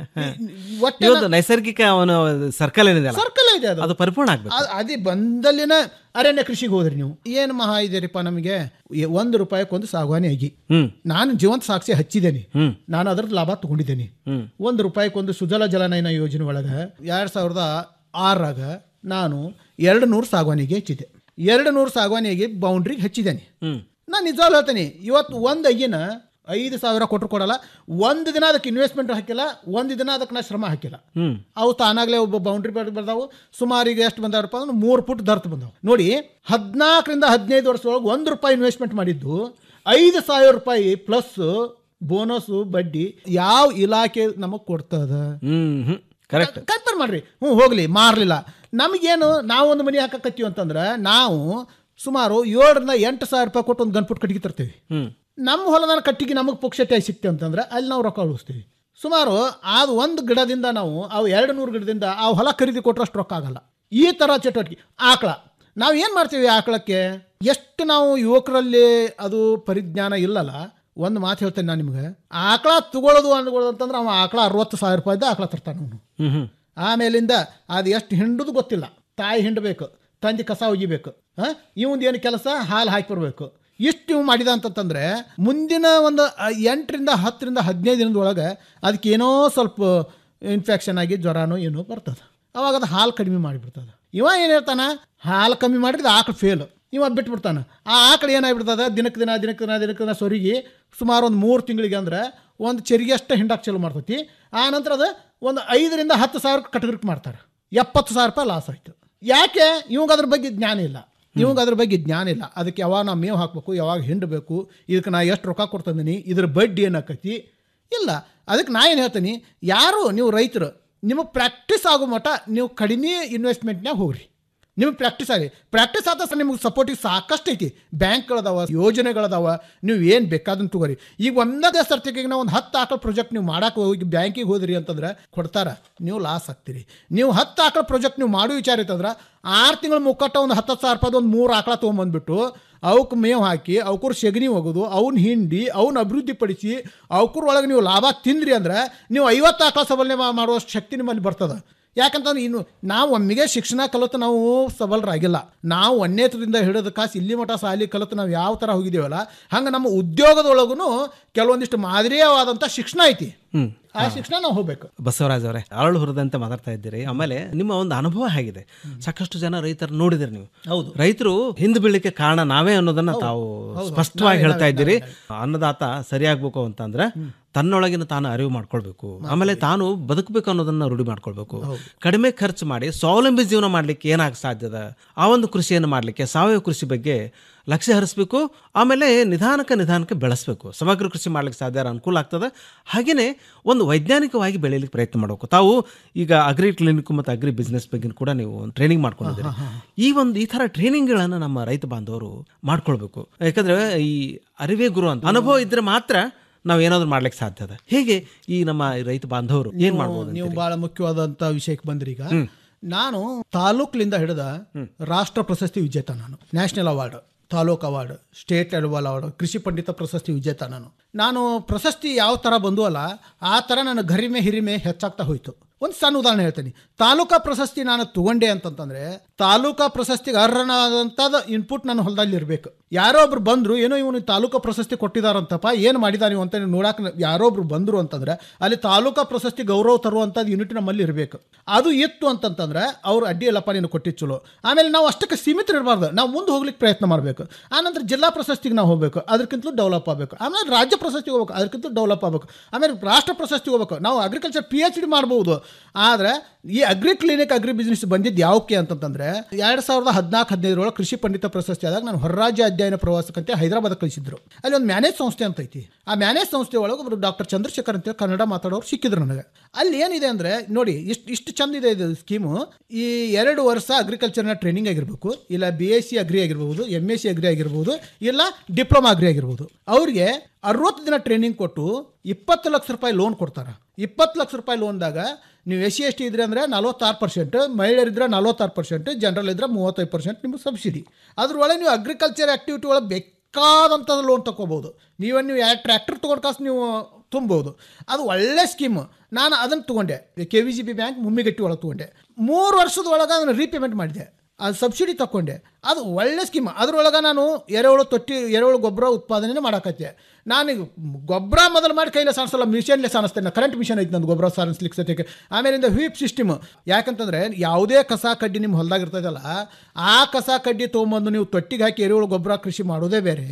ಒಟ್ಟೆ ಇವತ್ತು ನೈಸರ್ಗಿಕ ಅವನು ಸರ್ಕಲ್ ಏನಿದೆ ಸರ್ಕಲ್ ಇದೆ ಅದು ಅದು ಪರಿಪೂರ್ಣ ಆಗ್ಬೇಕು ಅದ್- ಅದೇ ಬಂದಲ್ಲಿನ ಅರಣ್ಯ ಕೃಷಿಗೆ ಹೋದ್ರಿ ನೀವು ಏನು ಮಹಾ ಇದೆರಿಪ್ಪ ನಮಗೆ ಎ- ಒಂದು ರೂಪಾಯಿಗೊಂದು ಸಾಗುವಾನಿ ಆಗಿ ನಾನು ಜೀವಂತ ಸಾಕ್ಷಿ ಹಚ್ಚಿದ್ದೇನೆ ನಾನು ಅದ್ರದ್ದು ಲಾಭ ತಗೊಂಡಿದ್ದೇನೆ ಒಂದು ರೂಪಾಯಿಗೊಂದು ಸುಜಲ ಜಲನಯನ ಯೋಜನೆ ಒಳಗೆ ಎರಡ್ ಸಾವಿರದ ಆರಾಗ ನಾನು ಎರಡು ನೂರು ಸಾಗುವಾನಿಗೆ ಹೆಚ್ಚಿದೆ ಎರಡು ನೂರು ಸಾಗುವಾನಿಗೆ ಬೌಂಡ್ರಿಗೆ ಹಚ್ಚಿದ್ದೇನೆ ನಾನು ನಿಜವಾಗ್ಲೂ ಹೇಳ್ತೇನೆ ಇವತ್ತು ಒಂದು ಅಯ್ಯನ ಐದು ಸಾವಿರ ಕೊಟ್ಟರು ಕೊಡಲ್ಲ ಒಂದು ದಿನ ಅದಕ್ಕೆ ಇನ್ವೆಸ್ಟ್ಮೆಂಟ್ ಹಾಕಿಲ್ಲ ಒಂದು ದಿನ ಅದಕ್ಕೆ ನಾ ಶ್ರಮ ಹಾಕಿಲ್ಲ ಹ್ಮ್ ಅವು ತಾನಾಗಲೇ ಒಬ್ಬ ಬೌಂಡ್ರಿ ಬರ್ದಾವು ಸುಮಾರು ಈಗ ಎಷ್ಟು ಬಂದಾರಪ್ಪ ಅಂದ್ರೆ ಮೂರು ಫುಟ್ ದರ್ತ್ ಬಂದವು ನೋಡಿ ಹದಿನಾಲ್ಕರಿಂದ ಹದಿನೈದು ವರ್ಷದೊಳಗೆ ಒಂದು ರೂಪಾಯಿ ಇನ್ವೆಸ್ಟ್ಮೆಂಟ್ ಮಾಡಿದ್ದು ಐದು ಸಾವಿರ ರೂಪಾಯಿ ಪ್ಲಸ್ ಬೋನಸ್ಸು ಬಡ್ಡಿ ಯಾವ ಇಲಾಖೆ ನಮಗೆ ಕೊಡ್ತದ ಹ್ಮ್ ಹ್ಮ್ ಕರೆಕ್ಟ್ ಕನ್ಫರ್ಮ್ ಮಾಡ್ರಿ ಹ್ಞೂ ಹೋಗ್ಲಿ ಮಾರಲಿಲ್ಲ ನಮಗೇನು ನಾವು ಒಂದು ಮನೆ ಹಾಕಕತ್ತೀವಿ ಅಂತಂದ್ರೆ ನಾವು ಸುಮಾರು ಏಳರಿಂದ ಎಂಟು ಸಾವಿರ ರೂಪಾಯಿ ಕೊಟ್ಟು ಒಂದು ಗನ್ಪುಟ್ ಕಟ್ಟಿಗೆ ತರ್ತೀವಿ ಹ್ಮ್ ನಮ್ಮ ಹೊಲದ ಕಟ್ಟಿಗೆ ನಮಗೆ ಪುಕ್ಷಟೆ ಸಿಕ್ತೆ ಅಂತಂದ್ರೆ ಅಲ್ಲಿ ನಾವು ರೊಕ್ಕ ಉಳಿಸ್ತೀವಿ ಸುಮಾರು ಅದು ಒಂದು ಗಿಡದಿಂದ ನಾವು ಅವು ಎರಡು ನೂರು ಗಿಡದಿಂದ ಆ ಹೊಲ ಖರೀದಿ ಕೊಟ್ಟರಷ್ಟು ರೊಕ್ಕ ಆಗಲ್ಲ ಈ ಥರ ಚಟುವಟಿಕೆ ಆಕಳ ನಾವು ಏನು ಮಾಡ್ತೀವಿ ಆಕಳಕ್ಕೆ ಎಷ್ಟು ನಾವು ಯುವಕರಲ್ಲಿ ಅದು ಪರಿಜ್ಞಾನ ಇಲ್ಲಲ್ಲ ಒಂದು ಮಾತು ಹೇಳ್ತೇನೆ ನಾನು ನಿಮ್ಗೆ ಆಕಳ ತಗೊಳ್ಳೋದು ಅಂದ್ಕೊಳ್ಳೋದು ಅಂತಂದ್ರೆ ಅವ ಆಕಳ ಅರವತ್ತು ಸಾವಿರ ರೂಪಾಯಿದ ಆಕಳ ತರ್ತಾನೆ ಅವನು ಹ್ಮ್ ಹ್ಮ್ ಆಮೇಲಿಂದ ಅದು ಎಷ್ಟು ಹಿಂಡುದು ಗೊತ್ತಿಲ್ಲ ತಾಯಿ ಹಿಂಡಬೇಕು ತಂದೆ ಕಸ ಒಗಿಬೇಕು ಹಾಂ ಇವಂದು ಏನು ಕೆಲಸ ಹಾಲು ಹಾಕಿ ಬರಬೇಕು ಇಷ್ಟು ಇವು ಮಾಡಿದ ಅಂತಂತಂದ್ರೆ ಮುಂದಿನ ಒಂದು ಆ, ಎಂಟರಿಂದ ಹತ್ತರಿಂದ ಹದಿನೈದು ದಿನದ ಒಳಗೆ ಅದಕ್ಕೆ ಏನೋ ಸ್ವಲ್ಪ ಇನ್ಫೆಕ್ಷನ್ ಆಗಿ ಜ್ವರನೋ ಏನೋ ಬರ್ತದೆ ಅವಾಗ ಅದು ಹಾಲು ಕಡಿಮೆ ಮಾಡಿಬಿಡ್ತದೆ ಇವ ಏನು ಹೇಳ್ತಾನ ಹಾಲು ಕಮ್ಮಿ ಮಾಡಿದ್ರೆ ಆಕಳು ಫೇಲು ಇವ ಬಿಟ್ಬಿಡ್ತಾನೆ ಆ ಆಕಳು ಏನಾಗ್ಬಿಡ್ತದೆ ದಿನಕ್ಕೆ ದಿನ ದಿನಕ್ಕೆ ದಿನ ದಿನಕ್ಕೆ ದಿನ ಸೊರಿಗಿ ಸುಮಾರು ಒಂದು ಮೂರು ತಿಂಗಳಿಗೆ ಅಂದ್ರೆ ಒಂದು ಚೆರಿಗೆ ಅಷ್ಟು ಹಿಂಡಕ್ಕೆ ಚಲೋ ಮಾಡ್ತೈತಿ ಆ ನಂತರ ಅದು ಒಂದು ಐದರಿಂದ ಹತ್ತು ಸಾವಿರ ಕಟಗರಿಕೆ ಮಾಡ್ತಾರೆ ಎಪ್ಪತ್ತು ಸಾವಿರ ರೂಪಾಯಿ ಲಾಸ್ ಆಯಿತು ಯಾಕೆ ಇವಾಗ ಅದ್ರ ಬಗ್ಗೆ ಜ್ಞಾನ ಇಲ್ಲ ಇವಾಗ ಅದ್ರ ಬಗ್ಗೆ ಜ್ಞಾನ ಇಲ್ಲ ಅದಕ್ಕೆ ಯಾವಾಗ ನಾ ಮೇವು ಹಾಕಬೇಕು ಯಾವಾಗ ಹಿಂಡಬೇಕು ಇದಕ್ಕೆ ನಾ ಎಷ್ಟು ರೊಕ್ಕ ಕೊಡ್ತಿದ್ದೀನಿ ಇದ್ರ ಬಡ್ಡಿ ಏನಾಕತಿ ಇಲ್ಲ ಅದಕ್ಕೆ ನಾ ಏನು ಹೇಳ್ತೀನಿ ಯಾರು ನೀವು ರೈತರು ನಿಮಗೆ ಪ್ರಾಕ್ಟೀಸ್ ಆಗೋ ಮಟ್ಟ ನೀವು ಕಡಿಮೆ ಇನ್ವೆಸ್ಟ್ಮೆಂಟ್ನಾಗ ಹೋಗ್ರಿ ನಿಮಗೆ ಪ್ರಾಕ್ಟೀಸ್ ಆಗಿ ಪ್ರಾಕ್ಟೀಸ್ ಆದ ಸಹ ನಿಮ್ಗೆ ಸಪೋರ್ಟಿಗೆ ಸಾಕಷ್ಟು ಐತಿ ಬ್ಯಾಂಕ್ಗಳದಾವ ಯೋಜನೆಗಳದಾವ ನೀವು ಏನು ಬೇಕಾದನ್ನು ತಗೋರಿ ಈಗ ಒಂದೇ ಸರ್ತಿಗೆ ನಾವು ಒಂದು ಹತ್ತು ಆಕಳ ಪ್ರಾಜೆಕ್ಟ್ ನೀವು ಮಾಡಕ್ಕೆ ಹೋಗಿ ಬ್ಯಾಂಕಿಗೆ ಹೋದ್ರಿ ಅಂತಂದ್ರೆ ಕೊಡ್ತಾರ ನೀವು ಲಾಸ್ ಆಗ್ತೀರಿ ನೀವು ಹತ್ತು ಆಕಳ ಪ್ರಾಜೆಕ್ಟ್ ನೀವು ಮಾಡೋ ವಿಚಾರ ಇತ್ತಂದ್ರೆ ಆರು ತಿಂಗಳ ಮುಕ್ಕಟ್ಟ ಒಂದು ಹತ್ತು ಸಾವಿರ ರೂಪಾಯ್ದು ಒಂದು ಮೂರು ಆಕಳ ತೊಗೊಂಬಂದ್ಬಿಟ್ಟು ಅವಕ್ಕೆ ಮೇವು ಹಾಕಿ ಅವಕ್ಕೂರು ಸೆಗಣಿ ಒಗೆದು ಅವ್ನ ಹಿಂಡಿ ಅವ್ನ ಅಭಿವೃದ್ಧಿ ಪಡಿಸಿ ಅವಕ್ಕೂರ ಒಳಗೆ ನೀವು ಲಾಭ ತಿಂದ್ರಿ ಅಂದ್ರೆ ನೀವು ಐವತ್ತು ಆಕಳ ಸಬಲನೆ ಮಾಡುವಷ್ಟು ಶಕ್ತಿ ನಿಮ್ಮಲ್ಲಿ ಬರ್ತದೆ ಯಾಕಂತಂದ್ರೆ ಇನ್ನು ನಾವು ಒಮ್ಮೆಗೆ ಶಿಕ್ಷಣ ಕಲಿತು ನಾವು ಸಬಲರಾಗಿಲ್ಲ ನಾವು ಒಂದೇತದಿಂದ ಹಿಡಿದ ಕಾಸು ಇಲ್ಲಿ ಮಠ ಸಾಲಿ ಕಲಿತು ನಾವು ಯಾವ ಥರ ಹೋಗಿದ್ದೀವಲ್ಲ ಹಂಗೆ ನಮ್ಮ ಉದ್ಯೋಗದೊಳಗೂ ಕೆಲವೊಂದಿಷ್ಟು ಮಾದರಿಯವಾದಂಥ ಶಿಕ್ಷಣ ಐತಿ ಹ್ಮ್ ಆ ಶಿಕ್ಷಣ ನಾವು ಹೋಗ್ಬೇಕು ಬಸವರಾಜ್ ಅವರೇ ಅರಳು ಹುರಿದಂತೆ ಮಾತಾಡ್ತಾ ಇದ್ದೀರಿ ಆಮೇಲೆ ನಿಮ್ಮ ಒಂದು ಅನುಭವ ಹೇಗಿದೆ ಸಾಕಷ್ಟು ಜನ ರೈತರು ನೋಡಿದಿರಿ ನೀವು ಹೌದು ರೈತರು ಹಿಂದೆ ಬೀಳಲಿಕ್ಕೆ ಕಾರಣ ನಾವೇ ಅನ್ನೋದನ್ನ ತಾವು ಸ್ಪಷ್ಟವಾಗಿ ಹೇಳ್ತಾ ಇದ್ದೀರಿ ಅನ್ನದಾತ ಸರಿಯಾಗ್ಬೇಕು ಅಂತಂದ್ರೆ ತನ್ನೊಳಗಿನ ತಾನು ಅರಿವು ಮಾಡ್ಕೊಳ್ಬೇಕು ಆಮೇಲೆ ತಾನು ಬದುಕಬೇಕು ಅನ್ನೋದನ್ನ ರೂಢಿ ಮಾಡ್ಕೊಳ್ಬೇಕು ಕಡಿಮೆ ಖರ್ಚು ಮಾಡಿ ಸ್ವಾವಲಂಬಿ ಜೀವನ ಮಾಡ್ಲಿಕ್ಕೆ ಏನಾಗ ಸಾಧ್ಯದ ಆ ಒಂದು ಕೃಷಿಯನ್ನು ಮಾಡ್ಲಿಕ್ಕೆ ಸಾವಯವ ಕೃಷಿ ಬಗ್ಗೆ ಲಕ್ಷ್ಯ ಹರಿಸ್ಬೇಕು ಆಮೇಲೆ ನಿಧಾನಕ್ಕೆ ನಿಧಾನಕ್ಕೆ ಬೆಳೆಸಬೇಕು ಸಮಗ್ರ ಕೃಷಿ ಮಾಡ್ಲಿಕ್ಕೆ ಸಾಧ್ಯ ಅನುಕೂಲ ಆಗ್ತದೆ ಹಾಗೆಯೇ ಒಂದು ವೈಜ್ಞಾನಿಕವಾಗಿ ಬೆಳೀಲಿಕ್ಕೆ ಪ್ರಯತ್ನ ಮಾಡಬೇಕು ತಾವು ಈಗ ಅಗ್ರಿ ಕ್ಲಿನಿಕ್ ಮತ್ತು ಅಗ್ರಿ ಬಿಸ್ನೆಸ್ ಬಗ್ಗೆ ಕೂಡ ನೀವು ಟ್ರೈನಿಂಗ್ ಮಾಡ್ಕೊಂಡಿದ್ದೀರಿ ಈ ಒಂದು ಈ ಥರ ಟ್ರೈನಿಂಗ್ಗಳನ್ನು ನಮ್ಮ ರೈತ ಬಾಂಧವರು ಮಾಡ್ಕೊಳ್ಬೇಕು ಯಾಕಂದ್ರೆ ಈ ಅರಿವೇ ಗುರು ಅಂತ ಅನುಭವ ಇದ್ರೆ ಮಾತ್ರ ನಾವು ಏನಾದ್ರು ಮಾಡ್ಲಿಕ್ಕೆ ಸಾಧ್ಯ ಅದ ಹೇಗೆ ಈ ನಮ್ಮ ರೈತ ಬಾಂಧವರು ಏನ್ ನೀವು- ಮಾಡ್ಬೋದು ನೀವು ಅಂತೀರಿ? ಬಹಳ ಮುಖ್ಯವಾದಂತ ವಿಷಯಕ್ಕೆ ಬಂದ್ರಿ ಈಗ ನಾನು ತಾಲೂಕ್ಲಿಂದ ಹಿಡಿದ ರಾಷ್ಟ್ರ ಪ್ರಶಸ್ತಿ ವಿಜೇತ ನಾನು national award taluk award state level award ಕೃಷಿ ಪಂಡಿತ ಪ್ರಶಸ್ತಿ ವಿಜೇತ ನಾನು ನಾನು ಪ್ರಶಸ್ತಿ ಯಾವ ಥರ ಬಂದು ಅಲ್ಲ ಆ ಥರ ನನ್ನ ಗರಿಮೆ ಹಿರಿಮೆ ಹೆಚ್ಚಾಗ್ತಾ ಹೋಯಿತು ಒಂದು ಸಣ್ಣ ಉದಾಹರಣೆ ಹೇಳ್ತೀನಿ ತಾಲೂಕಾ ಪ್ರಶಸ್ತಿ ನಾನು ತಗೊಂಡೆ ಅಂತಂತಂದ್ರೆ ತಾಲೂಕಾ ಪ್ರಶಸ್ತಿಗೆ ಅರ್ಹನಾದಂಥದ್ದು ಇನ್ಪುಟ್ ನನ್ನ ಹೊಲದಲ್ಲಿ ಇರಬೇಕು ಯಾರೋ ಒಬ್ರು ಬಂದ್ರು ಏನೋ ಇವನು ತಾಲೂಕಾ ಪ್ರಶಸ್ತಿ ಕೊಟ್ಟಿದಾರಂತಪ್ಪ ಏನು ಮಾಡಿದಾನೆ ಅಂತ ನೋಡಕ್ಕೆ ಯಾರೋ ಒಬ್ರು ಬಂದ್ರು ಅಂತಂದ್ರೆ ಅಲ್ಲಿ ತಾಲೂಕಾ ಪ್ರಶಸ್ತಿ ಗೌರವ ತರುವಂಥದ್ದು ಯೂನಿಟ್ ನಮ್ಮಲ್ಲಿ ಇರಬೇಕು ಅದು ಇತ್ತು ಅಂತಂತಂದ್ರೆ ಅವ್ರು ಅಡ್ಡಿ ಇಲ್ಲಪ್ಪ ನೀನು ಕೊಟ್ಟಿದ್ದು ಚಲೋ ಆಮೇಲೆ ನಾವು ಅಷ್ಟಕ್ಕೆ ಸೀಮಿತರಿರಬಾರ್ದು ನಾವು ಮುಂದೆ ಹೋಗ್ಲಿಕ್ಕೆ ಪ್ರಯತ್ನ ಮಾಡಬೇಕು ಆನಂತರ ಜಿಲ್ಲಾ ಪ್ರಶಸ್ತಿಗೆ ನಾವು ಹೋಗಬೇಕು ಅದಕ್ಕಿಂತಲೂ ಡೆವಲಪ್ ಆಗಬೇಕು ಆಮೇಲೆ ರಾಜ್ಯ ಪ್ರಶಸ್ತಿಗೆ ಹೋಗ್ಬೇಕು ಅದಕ್ಕಿಂತ ಡೆವಲಪ್ ಆಗಬೇಕು ಆಮೇಲೆ ರಾಷ್ಟ್ರ ಪ್ರಶಸ್ತಿಗೆ ಹೋಗ್ಬೇಕು ನಾವು ಅಗ್ರಿಕಲ್ಚರ್ ಪಿ ಎಚ್ ಡಿ ಮಾಡ್ಬೋದು ಆದರೆ ಈ ಅಗ್ರಿ ಕ್ಲಿನಿಕ್ ಅಗ್ರಿ ಬಿಸ್ನೆಸ್ ಬಂದಿದ್ದು ಯಾವಕ್ಕೆ ಅಂತಂತಂದ್ರೆ ಎರಡು ಸಾವಿರದ ಹದಿನಾಲ್ಕು ಹದಿನೈದರೊಳಗೆ ಕೃಷಿ ಪಂಡಿತ ಪ್ರಶಸ್ತಿ ಆದಾಗ ನಾನು ಹೊರರಾಜ್ಯ ಅಧ್ಯಯನ ಪ್ರವಾಸಕ್ಕಂತೆ ಹೈದರಾಬಾದ್ ಕಳಿಸಿದ್ರು ಅಲ್ಲಿ ಒಂದು ಮ್ಯಾನೇಜ್ ಸಂಸ್ಥೆ ಅಂತ ಐತಿ ಆ ಮ್ಯಾನೇಜ್ ಸಂಸ್ಥೆ ಒಳಗೆ ಒಬ್ರು ಡಾಕ್ಟರ್ ಚಂದ್ರಶೇಖರ್ ಅಂತ ಕನ್ನಡ ಮಾತಾಡೋರು ಸಿಕ್ಕಿದ್ರು ನನಗೆ ಅಲ್ಲಿ ಏನಿದೆ ಅಂದರೆ ನೋಡಿ ಇಷ್ಟು ಇಷ್ಟು ಚಂದ ಇದೆ ಇದು ಸ್ಕೀಮು ಈ ಎರಡು ವರ್ಷ ಅಗ್ರಿಕಲ್ಚರ್ನ ಟ್ರೈನಿಂಗ್ ಆಗಿರಬೇಕು ಇಲ್ಲ ಬಿ ಎಸ್ ಸಿ ಅಗ್ರಿ ಆಗಿರ್ಬೋದು ಎಮ್ ಎಸ್ ಸಿ ಅಗ್ರಿ ಆಗಿರ್ಬೋದು ಇಲ್ಲ ಡಿಪ್ಲೊಮಾ ಅಗ್ರಿ ಆಗಿರ್ಬೋದು ಅವ್ರಿಗೆ ಅರವತ್ತು ದಿನ ಟ್ರೈನಿಂಗ್ ಕೊಟ್ಟು ಇಪ್ಪತ್ತು ಲಕ್ಷ ರೂಪಾಯಿ ಲೋನ್ ಕೊಡ್ತಾರೆ ಇಪ್ಪತ್ತು ಲಕ್ಷ ರೂಪಾಯಿ ಲೋನ್ದಾಗ ನೀವು ಎಸ್ ಸಿ ಎಸ್ ಟಿ ಇದ್ರೆ ಅಂದರೆ ನಲ್ವತ್ತಾರು ಪರ್ಸೆಂಟ್ ಮಹಿಳೆಯರಿದ್ರೆ ನಲ್ವತ್ತಾರು ಪರ್ಸೆಂಟ್ ಜನರಲ್ ಇದ್ರೆ ಮೂವತ್ತೈದು ಪರ್ಸೆಂಟ್ ನಿಮ್ಗೆ ಸಬ್ಸಿಡಿ ಅದ್ರೊಳಗೆ ನೀವು ಅಗ್ರಿಕಲ್ಚರ್ ಆ್ಯಕ್ಟಿವಿಟಿ ಒಳಗೆ ಬೇಕಾದಂಥದ್ದು ಲೋನ್ ತಗೋಬೋದು ನೀವೇ ನೀವು ಎರಡು ಟ್ರ್ಯಾಕ್ಟರ್ ತೊಗೊಂಡು ಕಾಸು ನೀವು ತುಂಬೋದು ಅದು ಒಳ್ಳೆ ಸ್ಕೀಮು ನಾನು ಅದನ್ನು ತೊಗೊಂಡೆ K V G B bank Mummigatti ಒಳಗೆ ತೊಗೊಂಡೆ ಮೂರು ವರ್ಷದ ಒಳಗೆ ಅದನ್ನು ರೀಪೇಮೆಂಟ್ ಮಾಡಿದೆ ಅದು ಸಬ್ಸಿಡಿ ತಗೊಂಡೆ ಅದು ಒಳ್ಳೆ ಸ್ಕೀಮ್ ಅದರೊಳಗೆ ನಾನು ಎರೆಹುಳು ತೊಟ್ಟಿ ಎರೆಹುಳು ಗೊಬ್ಬರ ಉತ್ಪಾದನೆ ಮಾಡಕತ್ತೆ ನಾನು ಗೊಬ್ಬರ ಮೊದಲು ಮಾಡಿ ಕೈಲೇ ಸಾಣಿಸಲ್ಲ ಮಿಷನ್ಲೆ ಸಾಣಿಸ್ತೇನೆ ಕರೆಂಟ್ ಮಿಷನ್ ಐತೆ ನಂದು ಗೊಬ್ಬರ ಸಾಣಿಸ್ಲಿಕ್ಕೆ ಸತ್ಯಕ್ಕೆ ಆಮೇಲಿಂದ ಹೀಪ್ ಸಿಸ್ಟಮ್ ಯಾಕಂತಂದ್ರೆ ಯಾವುದೇ ಕಸ ಕಡ್ಡಿ ನಿಮ್ಮ ಹೊಲದಾಗ ಇರ್ತದಲ್ಲ ಆ ಕಸ ಕಡ್ಡಿ ತೊಗೊಂಬಂದು ನೀವು ತೊಟ್ಟಿಗೆ ಹಾಕಿ ಎರೆಹುಳು ಗೊಬ್ಬರ ಕೃಷಿ ಮಾಡೋದೇ ಬೇರೆ